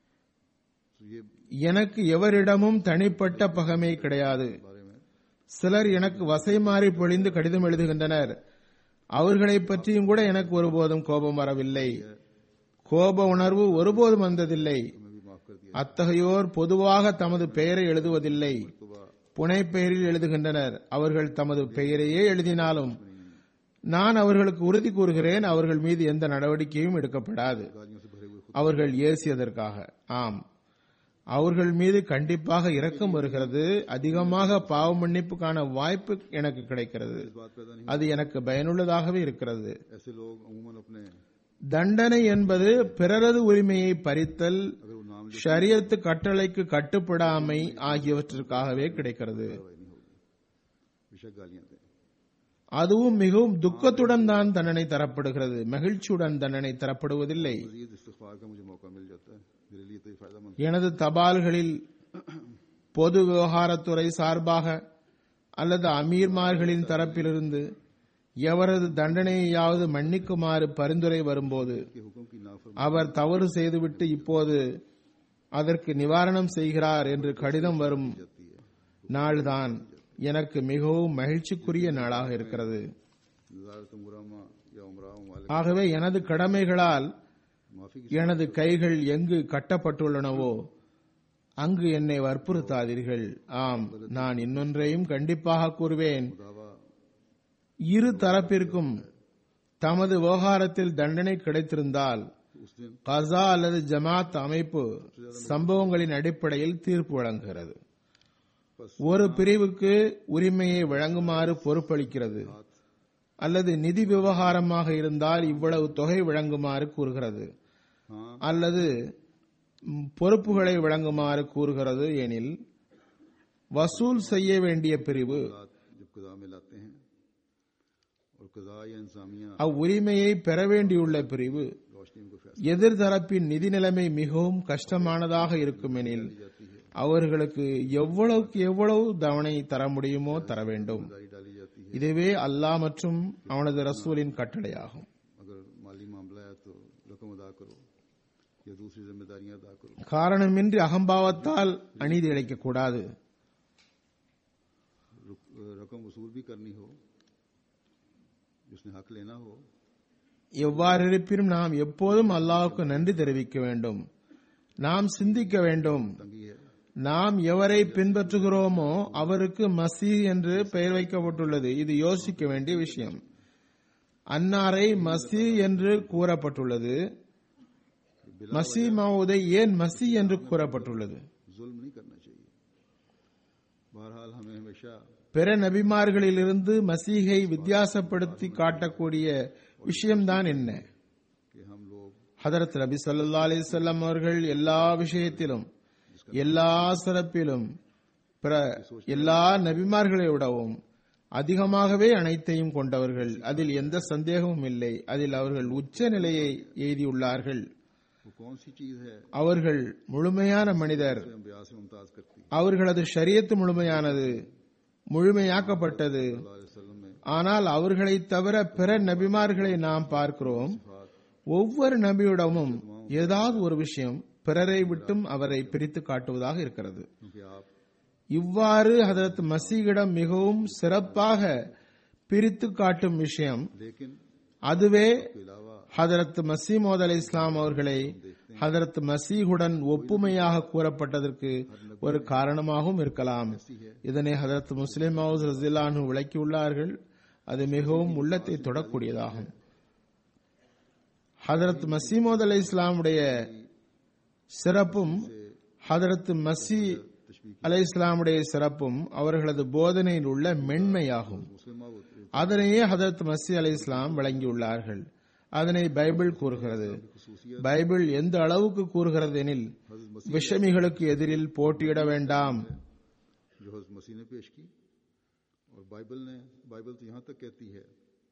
[SPEAKER 2] तो ये
[SPEAKER 1] எனக்கு எவரிடமும் தனிப்பட்ட பகமை கிடையாது
[SPEAKER 2] बारे में
[SPEAKER 1] சிலர் எனக்கு வசை மாறி பொழிந்து கடிதம் எழுதுகின்றனர் அவர்களை பற்றியும் கூட எனக்கு ஒருபோதும் கோபம் வரவில்லை கோப உணர்வு ஒருபோதும் வந்ததில்லை
[SPEAKER 2] मैं भी माफ कर दिया
[SPEAKER 1] அத்தகையோர் பொதுவாக தமது பெயரை எழுதுவதில்லை
[SPEAKER 2] तो
[SPEAKER 1] புனை பெயரில் எழுதுகின்றனர் அவர்கள் தமது பெயரையே எழுதினாலும் நான் அவர்களுக்கு உறுதி கூறுகிறேன் அவர்கள் மீது எந்த நடவடிக்கையும் எடுக்கப்படாது
[SPEAKER 2] गालियों से भरे हुए खुद
[SPEAKER 1] அவர்கள் ஏசியதற்காக ஆம் அவர்கள் மீது கண்டிப்பாக இரக்கம் வருகிறது அதிகமாக பாவ மன்னிப்புக்கான வாய்ப்பு எனக்கு கிடைக்கிறது
[SPEAKER 2] इस बात पैदा नहीं
[SPEAKER 1] அது எனக்கு பயனுள்ளதாகவே இருக்கிறது
[SPEAKER 2] ऐसे लोग अमूमन अपने
[SPEAKER 1] தண்டனை என்பது பிறரது உரிமையை பறித்தல்
[SPEAKER 2] अगर वो नाम
[SPEAKER 1] ஷரியத்து கட்டளைக்கு கட்டுப்படாமை ஆகியவற்றிற்காகவே கிடைக்கிறது
[SPEAKER 2] कार्रवाई नहीं होगी बेशक गालियां दें
[SPEAKER 1] அதுவும் மிகவும் துக்கத்துடன் தான் தண்டனை தரப்படுகிறது மகிழ்ச்சியுடன் தண்டனை தரப்படுவதில்லை
[SPEAKER 2] मजीद इस्तफार का मुझे मौका मिल जाता है मेरे लिए तो ये फायदा
[SPEAKER 1] எனது தபால்களில் பொது விவகாரத்துறை சார்பாக அல்லது அமீர்மார்களின் தரப்பிலிருந்து எவரது தண்டனையாவது மன்னிக்குமாறு பரிந்துரை வரும்போது
[SPEAKER 2] के हुक्म की नाफरमानी
[SPEAKER 1] அவர் தவறு செய்துவிட்டு இப்போது அதற்கு நிவாரணம் செய்கிறார் என்று கடிதம் வரும்
[SPEAKER 2] जाती है
[SPEAKER 1] நாள்தான் எனக்கு மிகவும் மகிழ்ச்சிக்குரிய நாளாக இருக்கிறது
[SPEAKER 2] नजारत मुरामा या उमरा मालिक
[SPEAKER 1] ஆகவே எனது கடமைகளால்
[SPEAKER 2] माफी की
[SPEAKER 1] எனது கைகள் எங்கு கட்டப்பட்டுள்ளனவோ அங்கு என்னை வற்புறுத்தாதீர்கள் ஆம் நான் இன்னொன்றையும் கண்டிப்பாக கூறுவேன்
[SPEAKER 2] दावा
[SPEAKER 1] இரு தரப்பிற்கும் தமது விவகாரத்தில் தண்டனை கிடைத்திருந்தால்
[SPEAKER 2] उस दिन
[SPEAKER 1] கசா அல்லது ஜமாத் அமைப்பு சம்பவங்களின் அடிப்படையில் தீர்ப்பு வழங்குகிறது ஒரு பிரிவுக்கு உரிமையை வழங்குமாறு பொறுப்பளிக்கிறது அல்லது நிதி விவகாரமாக இருந்தால் இவ்வளவு தொகை வழங்குமாறு கூறுகிறது
[SPEAKER 2] हाँ
[SPEAKER 1] அல்லது ம், பொறுப்புகளை வழங்குமாறு கூறுகிறது எனில் வசூல் செய்ய வேண்டிய பிரிவு
[SPEAKER 2] हालात जब कदा में लाते हैं और कदा या इंसामिया
[SPEAKER 1] அவ்வுரிமையை பெற வேண்டியுள்ள பிரிவு
[SPEAKER 2] रोशनी को फैसला
[SPEAKER 1] எதிர்தரப்பின் நிதி நிலைமை மிகவும் கஷ்டமானதாக இருக்கும் எனில்
[SPEAKER 2] जाती है
[SPEAKER 1] அவர்களுக்கு எவ்வளவுக்கு எவ்வளவு தவணை தர முடியுமோ தர வேண்டும்
[SPEAKER 2] जिम्मेदारी डाली जाती है
[SPEAKER 1] இதுவே அல்லாஹ் மற்றும் அவனது ரசூலின் கட்டளையாகும்
[SPEAKER 2] अगर माली मामला है तो रकम अदा करो या दूसरी जिम्मेदारियां अदा करो
[SPEAKER 1] காரணமின்றி அகம்பாவத்தால் அநீதி இழைக்கக்கூடாது
[SPEAKER 2] रुक- रकम वसूल भी करनी हो जिसने हक लेना हो
[SPEAKER 1] எவ்வாறு இருப்பினும் நாம் எப்போதும் அல்லாஹ்வுக்கு நன்றி தெரிவிக்க வேண்டும் நாம் சிந்திக்க வேண்டும்
[SPEAKER 2] तंगी है
[SPEAKER 1] நாம் எவரை பின்பற்றுகிறோமோ அவருக்கு மசி என்று பெயர் வைக்கப்பட்டுள்ளது இது யோசிக்க வேண்டிய விஷயம் அன்னாரை மசி என்று கூறப்பட்டுள்ளது மசி மவுதை ஏன் மசி என்று கூறப்பட்டுள்ளது
[SPEAKER 2] जुल्म नहीं करना चाहिए बहरहाल हमें हमेशा
[SPEAKER 1] பிற நபிமார்களிலிருந்து மசீகை வித்தியாசப்படுத்தி காட்டக்கூடிய விஷயம்தான் என்ன
[SPEAKER 2] कि हम लोग
[SPEAKER 1] ஹதரத் நபி ஸல்லல்லாஹு அலைஹி வஸல்லம் அவர்கள் எல்லா விஷயத்திலும் எல்லா சிறப்பிலும் பிற எல்லா நபிமார்களை விடவும் அதிகமாகவே அனைத்தையும் கொண்டவர்கள் அதில் எந்த சந்தேகமும் இல்லை அதில் அவர்கள் உச்ச நிலையை எய்தியுள்ளார்கள்
[SPEAKER 2] वो कौन सी चीज है
[SPEAKER 1] அவர்கள் முழுமையான மனிதர்
[SPEAKER 2] जो अम्बिया से मुमताज करती है
[SPEAKER 1] அவர்களது ஷரியத்து முழுமையானது முழுமையாக்கப்பட்டது
[SPEAKER 2] सल्लल्लाहु अलैहि वसल्लम में
[SPEAKER 1] ஆனால் அவர்களை தவிர பிற நபிமார்களை நாம் பார்க்கிறோம் ஒவ்வொரு நபியிடமும் ஏதாவது ஒரு விஷயம் பிறரை விட்டும் அவரை பிரித்து காட்டுவதாக இருக்கிறது
[SPEAKER 2] क्योंकि आप
[SPEAKER 1] இவ்வாறு ஹதரத் மசீகிடம் மிகவும் சிறப்பாக பிரித்து காட்டும் விஷயம்
[SPEAKER 2] लेकिन
[SPEAKER 1] அதுவே
[SPEAKER 2] के अलावा
[SPEAKER 1] ஹதரத் மசீமோத் அலை இஸ்லாம் அவர்களை ஹதரத் மசீகுடன் ஒப்புமையாக கூறப்பட்டதற்கு ஒரு காரணமாகவும் இருக்கலாம் இதனை ஹதரத் முஸ்லிம் ஹவுஸ் ரசிலானு விளக்கியுள்ளார்கள் அது மிகவும் உள்ளத்தை தொடக்கூடியதாகும் ஹதரத் மசீமோத் அலை இஸ்லாமுடைய சிறப்பும் ஹதரத் மசி அலை இஸ்லாமுடைய சிறப்பும் அவர்களது போதனையில் உள்ள மென்மையாகும்
[SPEAKER 2] मुस्लिम
[SPEAKER 1] அதனையே ஹதரத் மசி அலை இஸ்லாம் வழங்கியுள்ளார்கள் அதனை பைபிள் கூறுகிறது பைபிள் எந்த அளவுக்கு கூறுகிறது எனில்
[SPEAKER 2] हजरत मसीह
[SPEAKER 1] விஷமிகளுக்கு எதிரில் போட்டியிட வேண்டாம்
[SPEAKER 2] जो हजरत मसीह ने पेश की और बाइबल ने बाइबल तो यहाँ तक कहती है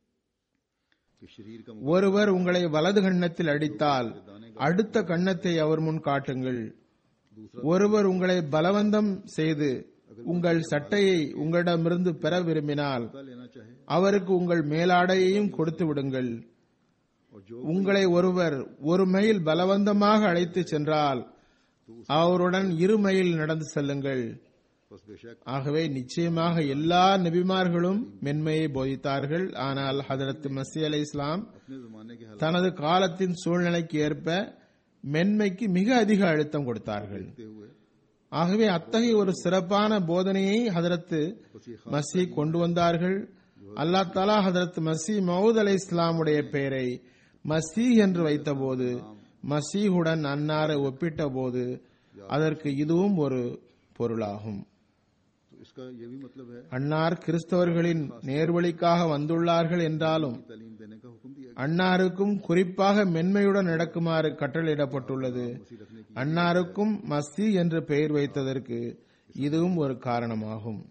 [SPEAKER 2] कि शरीर का मुकाबला
[SPEAKER 1] ஒருவர் உங்களை வலது கன்னத்தில் அடித்தால் அடுத்த கன்னத்தை அவர் முன் காட்டுங்கள் ஒருவர் உங்களை பலவந்தம் செய்து உங்கள் சட்டையை உங்களிடமிருந்து பெற விரும்பினால்
[SPEAKER 2] लेना चाहे
[SPEAKER 1] அவருக்கு உங்கள் மேலாடையையும் கொடுத்து விடுங்கள்
[SPEAKER 2] और जो
[SPEAKER 1] உங்களை ஒருவர் ஒரு மைல் பலவந்தமாக அழைத்து சென்றால் அவருடன் இரு மைல் நடந்து செல்லுங்கள்
[SPEAKER 2] बस बेशक
[SPEAKER 1] ஆகவே நிச்சயமாக எல்லா நபிமார்களும் மென்மையை போதித்தார்கள் ஆனால் ஹதரத் மசி அலை இஸ்லாம்
[SPEAKER 2] अपने जमाने के हालात
[SPEAKER 1] தனது காலத்தின் சூழ்நிலைக்கு ஏற்ப மென்மைக்கு மிக அதிக அழுத்தம் கொடுத்தார்கள்
[SPEAKER 2] देखते हुए
[SPEAKER 1] ஆகவே அத்தகைய ஒரு சிறப்பான போதனையை ஹதரத்து
[SPEAKER 2] बस ये
[SPEAKER 1] மசி கொண்டு வந்தார்கள் அல்லாஹ் தாலா ஹதரத் மசி மவுத் அலை இஸ்லாமுடைய பெயரை மசி என்று வைத்தபோது மசீஹுடன் அன்னாரை ஒப்பிட்ட போது அதற்கு இதுவும் ஒரு பொருளாகும்
[SPEAKER 2] तो इसका ये भी मतलब है
[SPEAKER 1] அன்னார் கிறிஸ்தவர்களின் நேர்வழிக்காக வந்துள்ளார்கள் என்றாலும்
[SPEAKER 2] तालीम देने का हुक्म दिया
[SPEAKER 1] அன்னாருக்கும் குறிப்பாக மென்மையுடன் நடக்குமாறு கட்டளையிடப்பட்டுள்ளது அன்னாருக்கும் மசி என்று பெயர் வைத்ததற்கு இதுவும் ஒரு காரணமாகும்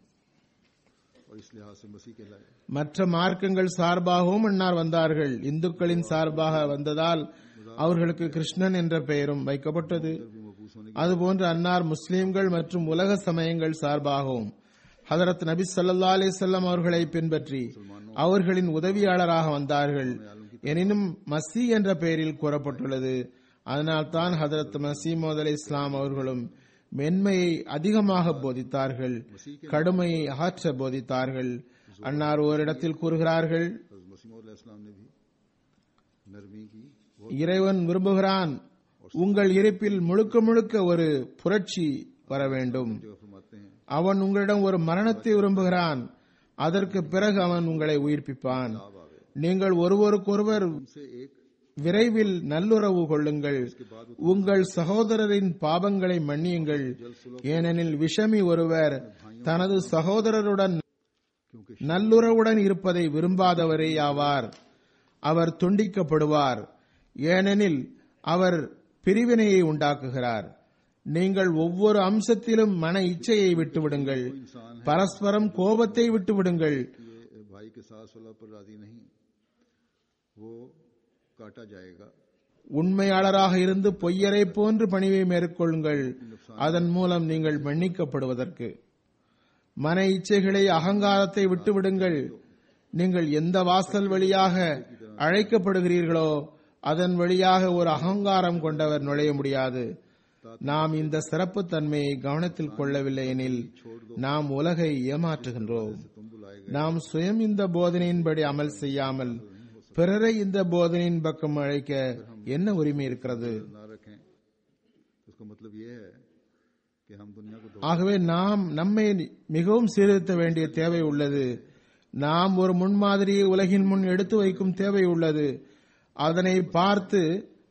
[SPEAKER 2] और इस लिहाज से मसीह कहलाए
[SPEAKER 1] மற்ற மார்க்கங்கள் சார்பாகவும் அன்னார் வந்தார்கள் இந்துக்களின் சார்பாக வந்ததால் அவர்களுக்கு கிருஷ்ணன் என்ற பெயரும் வைக்கப்பட்டது
[SPEAKER 2] भी मबूस होने
[SPEAKER 1] அதுபோன்று அன்னார் முஸ்லிம்கள் மற்றும் உலக சமயங்கள் சார்பாகவும் ஹதரத் நபி ஸல்லல்லாஹு அலைஹி வஸல்லம் அவர்களை பின்பற்றி அவர்களின் உதவியாளராக வந்தார்கள் எனினும் மசி என்ற பெயரில் கூறப்பட்டுள்ளது அதனால்தான் ஹதரத் மசீமோத் அலை இஸ்லாம் அவர்களும் மென்மையை அதிகமாக போதித்தார்கள் கடுமையை அகற்ற போதித்தார்கள் அன்னார் ஓரிடத்தில் கூறுகிறார்கள்
[SPEAKER 2] हजरत मसीह इस्लाम ने भी नरमी की वो
[SPEAKER 1] இறைவன் விரும்புகிறான் உங்கள் இருப்பில் முழுக்க முழுக்க ஒரு புரட்சி வர வேண்டும்
[SPEAKER 2] जगह फरमाते हैं
[SPEAKER 1] அவன் உங்களிடம் ஒரு மரணத்தை விரும்புகிறான் அதற்கு பிறகு அவன் உங்களை உயிர்ப்பிப்பான் நீங்கள் ஒருவருக்கொருவர்
[SPEAKER 2] उनसे एक
[SPEAKER 1] விரைவில் நல்லுறவு கொள்ளுங்கள் உங்கள் சகோதரரின் பாவங்களை மன்னியுங்கள் ஏனெனில் விஷமி ஒருவர் தனது சகோதரருடன்
[SPEAKER 2] क्योंकि
[SPEAKER 1] நல்லுறவுடன் இருப்பதை விரும்பாதவரே ஆவார் அவர் துண்டிக்கப்படுவார் ஏனெனில் அவர் பிரிவினையை உண்டாக்குகிறார் நீங்கள் ஒவ்வொரு அம்சத்திலும் மன இச்சையை விட்டுவிடுங்கள் பரஸ்பரம் கோபத்தை விட்டுவிடுங்கள்
[SPEAKER 2] ये भाई के साथ सुलह पर राजी नहीं वो काटा जाएगा
[SPEAKER 1] உண்மையாளராக இருந்து பொய்யரை போன்று பணிவை மேற்கொள்ளுங்கள் அதன் மூலம் நீங்கள் மன்னிக்கப்படுவதற்கு மன இச்சைகளை அகங்காரத்தை விட்டுவிடுங்கள் நீங்கள் எந்த வாசல் வழியாக அழைக்கப்படுகிறீர்களோ அதன் வழியாக ஒரு அகங்காரம் கொண்டவர் நுழைய முடியாது நாம் இந்த சிறப்பு தன்மையை கவனத்தில் கொள்ளவில்லை எனில் நாம் உலகை ஏமாற்றுகின்றோம்
[SPEAKER 2] तुम बुलाए
[SPEAKER 1] நாம் சுயம் இந்த போதனையின்படி அமல் செய்யாமல் பிறரை இந்த போதனையின் பக்கம் அழைக்க என்ன உரிமை இருக்கிறது
[SPEAKER 2] ना रखें तो उसका मतलब ये है कि हम दुनिया को धोखा
[SPEAKER 1] ஆகவே நாம் நம்மை மிகவும் சீர்திருத்த வேண்டிய தேவை உள்ளது நாம் ஒரு முன்மாதிரியை உலகின் முன் எடுத்து வைக்கும் தேவை உள்ளது அதனை பார்த்து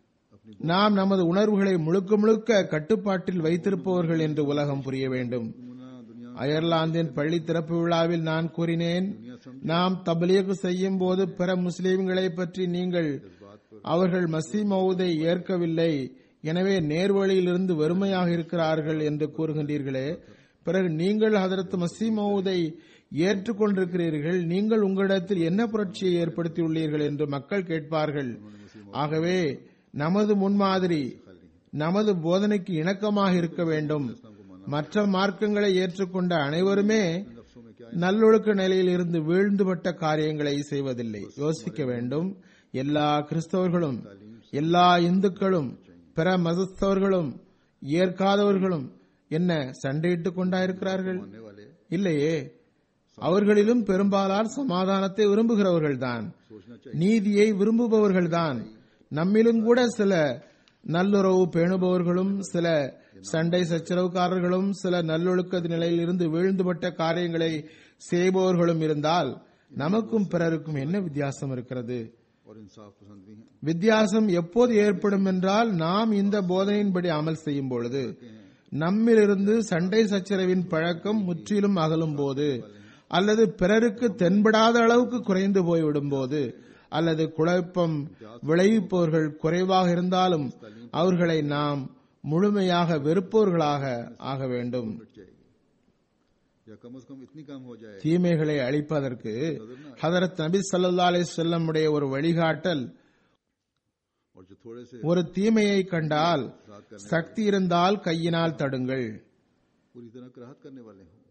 [SPEAKER 1] நாம் நமது உணர்வுகளை முழுக்க முழுக்க கட்டுப்பாட்டில் வைத்திருப்பவர்கள் என்று உலகம் புரிய வேண்டும்
[SPEAKER 2] मुना दुनिया
[SPEAKER 1] அயர்லாந்தின் பள்ளி திறப்பு விழாவில் நான் கூறினேன் நாம் தபலீக் செய்யும் போது பிற முஸ்லிம்களை பற்றி நீங்கள் அவர்கள் மசி மவுதை ஏற்கவில்லை எனவே நேர்வழியிலிருந்து வெறுமையாக இருக்கிறார்கள் என்று கூறுகின்றீர்களே பிறகு நீங்கள் ஹதரத் மசி மவுதை ஏற்றுக்கொண்டிருக்கிறீர்கள் நீங்கள் உங்களிடத்தில் என்ன புரட்சியை ஏற்படுத்தியுள்ளீர்கள் என்று மக்கள் கேட்பார்கள் ஆகவே நமது முன்மாதிரி நமது போதனைக்கு இணக்கமாக இருக்க வேண்டும் மற்ற மார்க்கங்களை ஏற்றுக்கொண்ட அனைவருமே நல்லொழுக்க நிலையில் இருந்து வீழ்ந்துபட்ட காரியங்களை செய்வதில்லை யோசிக்க வேண்டும் எல்லா கிறிஸ்தவர்களும் எல்லா இந்துக்களும் பிற மதஸ்தவர்களும் ஏற்காதவர்களும் என்ன சண்டையிட்டுக் கொண்டாயிருக்கிறார்கள்
[SPEAKER 2] करने वाले
[SPEAKER 1] இல்லையே அவர்களிலும் பெரும்பாலார் சமாதானத்தை விரும்புகிறவர்கள்தான் நீதியை விரும்புபவர்கள்தான் நம்மிலும் கூட சில நல்லுறவு பேணுபவர்களும் சில சண்டை சச்சரவுக்காரர்களும் சில நல்லொழுக்க நிலையில் இருந்து வீழ்ந்துபட்ட காரியங்களை செய்பவர்களும் இருந்தால் நமக்கும் பிறருக்கும் என்ன வித்தியாசம் இருக்கிறது
[SPEAKER 2] और इंसाफ पसंद भी हैं
[SPEAKER 1] வித்தியாசம் எப்போது ஏற்படும் என்றால் நாம் இந்த போதனையின்படி அமல் செய்யும் பொழுது நம்மிலிருந்து சண்டை சச்சரவின் பழக்கம் முற்றிலும் அகலும் போது அல்லது பிறருக்கு தென்படாத அளவுக்கு குறைந்து போய்விடும் போது அல்லது குழப்பம் விளைவிப்பவர்கள் குறைவாக இருந்தாலும் அவர்களை நாம் முழுமையாக வெறுப்பவர்களாக ஆக வேண்டும்
[SPEAKER 2] मिट जाएगी या कम से कम इतनी काम हो जाए
[SPEAKER 1] தீமைகளை அழிப்பதற்கு ஹதரத் நபி ஸல்லல்லாஹு அலைஹி வஸல்லமுடைய ஒரு வழிகாட்டல்
[SPEAKER 2] और जो थोड़े से
[SPEAKER 1] ஒரு தீமையை கண்டால் சக்தி இருந்தால் கையினால் தடுங்கள்
[SPEAKER 2] पूरी तरह कराहत करने वाले हों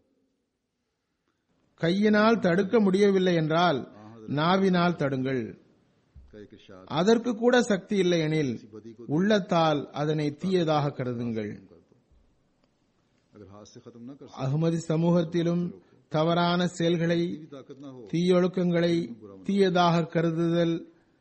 [SPEAKER 1] கையினால் தடுக்க முடியவில்லை என்றால் நாவினால் தடுங்கள்
[SPEAKER 2] का एक इरशाद
[SPEAKER 1] அதற்கு கூட சக்தி இல்லை எனில்
[SPEAKER 2] बदी को
[SPEAKER 1] உள்ளத்தால் அதனை தீயதாக கருதுங்கள்
[SPEAKER 2] कर दो अगर हाथ से खत्म न कर
[SPEAKER 1] அகமதி சமூகத்திலும் தவறான செயல்களை
[SPEAKER 2] सकी भी ताकत ना हो
[SPEAKER 1] தீயொழுக்கங்களை தீயதாக கருதுதல்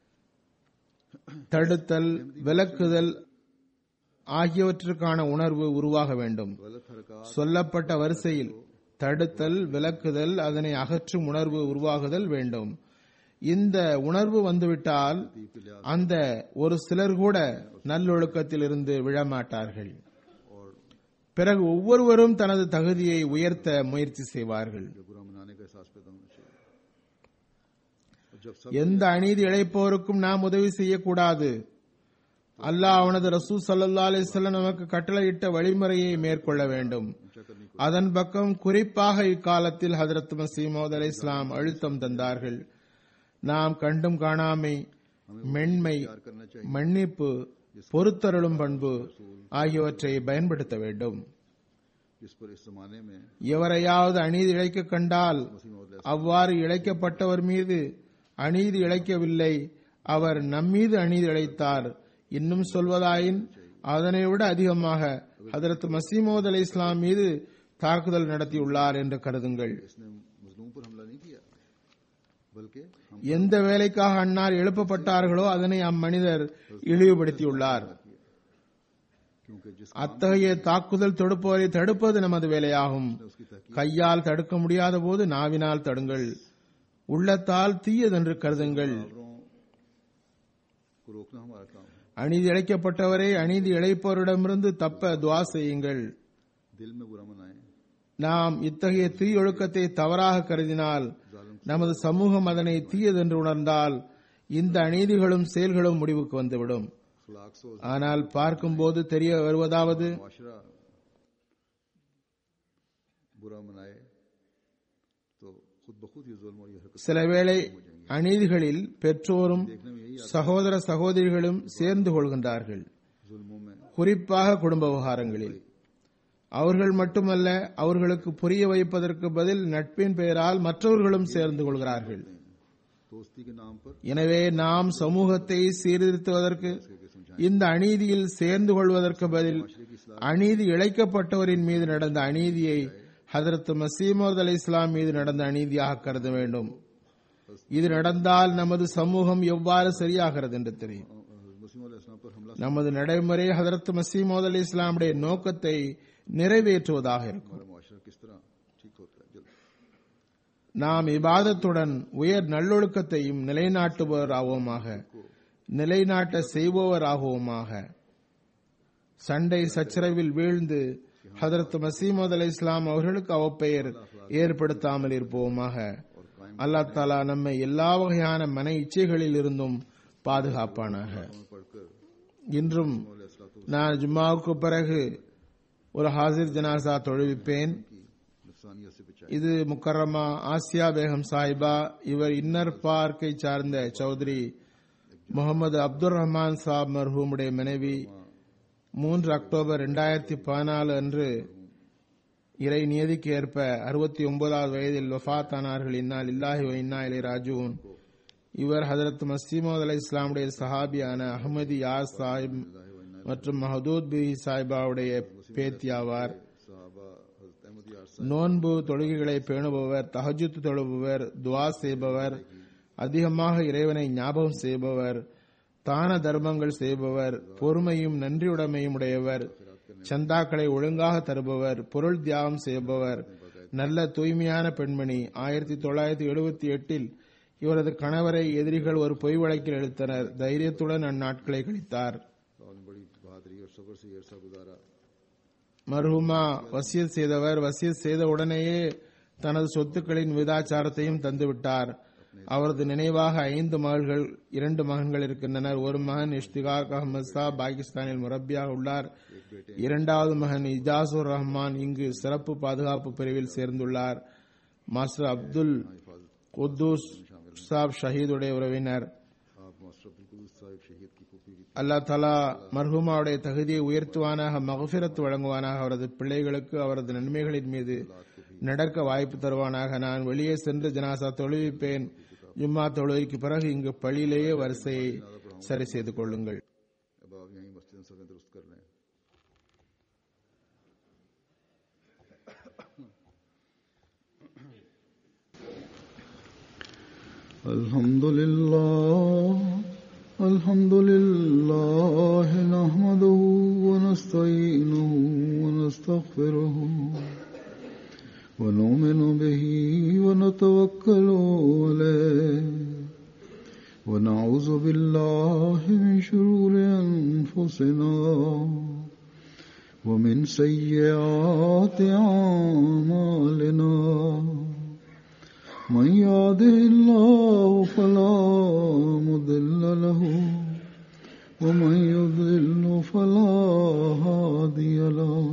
[SPEAKER 1] தடுத்தல் விலக்குதல் ஆகியவற்றிற்கான உணர்வு உருவாக வேண்டும்
[SPEAKER 2] गलत हरकत
[SPEAKER 1] சொல்லப்பட்ட வரிசையில் தடுத்தல் விலக்குதல் அதனை அகற்றும் உணர்வு உருவாகுதல் வேண்டும் இந்த உணர்வு வந்துவிட்டால்
[SPEAKER 2] के लिहाज
[SPEAKER 1] அந்த ஒரு சிலர் கூட நல்லொழுக்கத்தில் இருந்து விழமாட்டார்கள்
[SPEAKER 2] और
[SPEAKER 1] பிறகு ஒவ்வொருவரும் தனது தகுதியை உயர்த்த முயற்சி செய்வார்கள்
[SPEAKER 2] जो बुरा मनाने का एहसास पैदा होना चाहिए और जब सब
[SPEAKER 1] எந்த அநீதி இழைப்போருக்கும் நாம் உதவி செய்யக்கூடாது அல்லாஹ் அவனது ரசூ சல்லா அலிஸ்லாம் நமக்கு கட்டளையிட்ட வழிமுறையை மேற்கொள்ள வேண்டும்
[SPEAKER 2] ऊंचा करने को
[SPEAKER 1] அதன் பக்கம் குறிப்பாக இக்காலத்தில் ஹதரத் மசீமோத் அலை இஸ்லாம் அழுத்தம் தந்தார்கள் நாம் கண்டும் காணாமை மென்மை
[SPEAKER 2] प्यार करना चाहिए
[SPEAKER 1] மன்னிப்பு பொறுத்தருளும் பண்பு ஆகியவற்றை பயன்படுத்த வேண்டும்
[SPEAKER 2] जिस पर इस जमाने में
[SPEAKER 1] எவரையாவது அநீதி இழைக்க கண்டால்
[SPEAKER 2] मसीह मौद
[SPEAKER 1] அவ்வாறு இழைக்கப்பட்டவர் மீது அநீதி இழைக்கவில்லை அவர் நம்மீது அநீதி இழைத்தார் இன்னும் சொல்வதாயின் அதனை விட அதிகமாக ஹதரத் மசீமோத் அலை இஸ்லாம் மீது தாக்குதல் நடத்தியுள்ளார் என்று கருதுங்கள்
[SPEAKER 2] इसने मजलूम पर हमला नहीं किया बल्कि हम
[SPEAKER 1] எந்த வேலைக்காக அன்னார் எழுப்பப்பட்டார்களோ அதனை அம்மனிதர் இழிவுபடுத்தியுள்ளார்
[SPEAKER 2] क्योंकि जिस
[SPEAKER 1] அத்தகைய தாக்குதல் தொடுப்பவரை தடுப்பது நமது வேலையாகும்
[SPEAKER 2] उसकी तहकीक
[SPEAKER 1] கையால் தடுக்க முடியாத போது நாவினால் தடுங்கள் உள்ளத்தால் தீயதென்று கருதுங்கள்
[SPEAKER 2] खबरों को रोकना हमारा काम है
[SPEAKER 1] அநீதி இழைக்கப்பட்டவரை அநீதி இழைப்பவரிடமிருந்து தப்ப துவா செய்யுங்கள்
[SPEAKER 2] दिल में बुरा मनाएं
[SPEAKER 1] நாம் இத்தகைய தீயொழுக்கத்தை தவறாக கருதினால் நமது சமூகம் அதனை தீயதென்று உணர்ந்தால் இந்த அநீதிகளும் செயல்களும் முடிவுக்கு வந்துவிடும்
[SPEAKER 2] अखलाक सोच
[SPEAKER 1] ஆனால் பார்க்கும்போது தெரிய வருவதாவது
[SPEAKER 2] माशरा बुरा मनाए तो खुद ब खुद ये जुल्म और ये हरकत
[SPEAKER 1] சில வேளை அநீதிகளில் பெற்றோரும்
[SPEAKER 2] देखने में यही
[SPEAKER 1] சகோதர சகோதரிகளும் சேர்ந்து கொள்கின்றார்கள்
[SPEAKER 2] जुल्मों में
[SPEAKER 1] குறிப்பாக குடும்ப விவகாரங்களில் அவர்கள் மட்டுமல்ல அவர்களுக்கு புரிய வைப்பதற்கு பதில் நட்பின் பெயரால் மற்றவர்களும் சேர்ந்து கொள்கிறார்கள்
[SPEAKER 2] दोस्ती के नाम पर
[SPEAKER 1] எனவே நாம் சமூகத்தை சீர்திருத்துவதற்கு இந்த அநீதியில் சேர்ந்து கொள்வதற்கு பதில் அநீதி இழைக்கப்பட்டவரின் மீது நடந்த அநீதியை ஹதரத் மசீமோத் அலி இஸ்லாம் மீது நடந்த அநீதியாக கருத வேண்டும் இது நடந்தால் நமது சமூகம் எவ்வாறு சரியாகிறது என்று தெரியும்
[SPEAKER 2] मुस्लिम इस्लाम पर हमला
[SPEAKER 1] நமது நடைமுறை ஹதரத் மசீமோத் அலி இஸ்லாமுடைய நோக்கத்தை நிறைவேற்றுவதாக இருக்கும்
[SPEAKER 2] हमारा मुआशरा किस तरह ठीक होता है जल्द
[SPEAKER 1] நாம் இபாதத்துடன் உயர் நல்லொழுக்கத்தையும் நிலைநாட்டுபவராகவும் நிலைநாட்ட செய்பவராகவுமாக சண்டை சச்சரவில் வீழ்ந்து ஹதரத் மசீமது அலை இஸ்லாம் அவர்களுக்கு அவப்பெயர் ஏற்படுத்தாமல் இருப்போமாக அல்லாஹ் தாலா நம்மை எல்லா வகையான மன இச்சைகளில் இருந்தும் பாதுகாப்பானாக
[SPEAKER 2] पढ़कर
[SPEAKER 1] இன்றும் நான் ஜும்மாவுக்கு பிறகு ஒரு ஹாசிர் ஜனாசா தொழுவிப்பேன்
[SPEAKER 2] की नुकसानियत से बचाए
[SPEAKER 1] இது முக்கரமா ஆசியா பேகம் சாஹிபா இவர் இன்னர் பார்க்கை சார்ந்த சௌத்ரி முகமது அப்துல் ரஹ்மான் சாப் மர்ஹூமுடைய மனைவி மூன்று அக்டோபர் இரண்டாயிரத்தி பதினாலு அன்று இறை நியதிக்கு ஏற்ப அறுபத்தி ஒன்பதாவது வயதில் வஃத் ஆனார்கள் இன்னால் இல்லாஹி வ இன்னா இலை ராஜூன் இவர் ஹதரத் மசீமோத் அலை இஸ்லாமுடைய சஹாபியான அஹமதி யாஸ் சாஹிப் மற்றும் மஹதூத் பி சாஹிபாவுடைய பேத்தியாவார்
[SPEAKER 2] साहबा हजरत अहमद यार
[SPEAKER 1] நோன்பு தொழுகைகளை பேணுபவர் தஹஜுத் தொழுபவர் துவா செய்பவர் அதிகமாக இறைவனை ஞாபகம் செய்பவர் தான தர்மங்கள் செய்பவர் பொறுமையும் நன்றியுடைமையும் உடையவர் சந்தாக்களை ஒழுங்காக தருபவர் பொருள் தியாகம் செய்பவர் நல்ல தூய்மையான பெண்மணி ஆயிரத்தி தொள்ளாயிரத்தி எழுபத்தி எட்டில் இவரது கணவரை எதிரிகள் ஒரு பொய் வழக்கில் எடுத்தனர் தைரியத்துடன் அந்நாட்களை கழித்தார்
[SPEAKER 2] और ने बड़ी बहादुरी और सब्र से ये अरसा गुजारा
[SPEAKER 1] மர்ஹூமா வசியத் செய்தவர் வசியத் செய்த உடனேயே தனது சொத்துக்களின் விதாச்சாரத்தையும் தந்துவிட்டார் அவரது நினைவாக ஐந்து மகள்கள் இரண்டு மகன்கள் இருக்கின்றனர் ஒரு மகன் இஷ்திகாக் அகமது ஷா பாகிஸ்தானில் முரப்பியாக உள்ளார் இரண்டாவது மகன் இஜாசுர் ரஹ்மான் இங்கு சிறப்பு பாதுகாப்பு பிரிவில் சேர்ந்துள்ளார் மாஸ்டர் அப்துல் குத்தூஸ் சாப் ஷஹீதுடைய உறவினர்
[SPEAKER 2] आप मास्टर अब्दुल कुदूस साहिब शहीद की कॉपी भी
[SPEAKER 1] அல்லா தலா மர்ஹூமாவுடைய தகுதியை உயர்த்துவானாக மகஃபிரத் வழங்குவானாக அவரது பிள்ளைகளுக்கு அவரது நன்மைகளின் மீது நடக்க வாய்ப்பு தருவானாக நான் வெளியே சென்று ஜனாசா தொழுவிப்பேன் ஜும்மா தொழுகைக்கு பிறகு இங்கு பள்ளியிலேயே வரிசையை சரி செய்து கொள்ளுங்கள்
[SPEAKER 2] अब आप यहीं मस्जिद सब दुरुस्त कर लें الحمد لله الحمد لله نحمده ونستعينه ونستغفره ونؤمن به ونتوكل عليه ونعوذ بالله من شرور أنفسنا ومن سيئات أعمالنا من يهده الله فلا مضل له ومن يضلل فلا هادي له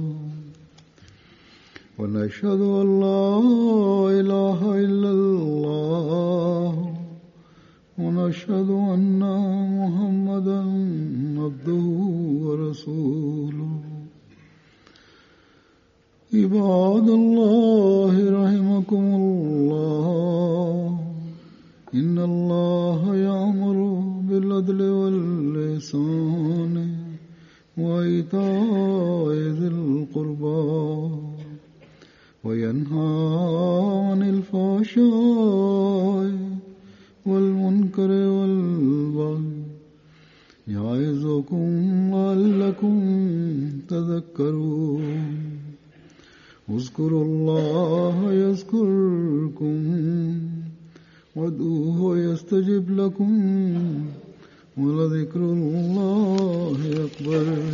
[SPEAKER 2] ونشهد أن لا إله إلا الله ونشهد أن محمدا عبده ورسوله عباد الله رحمكم الله إن الله يأمر بالعدل واللسان وإيتاء ذي القربى وينهى عن الفحشاء والمنكر والبغي يعظكم لعلكم تذكرون اذكروا الله يذكركم وادعوه يستجب لكم ولذكر الله أكبر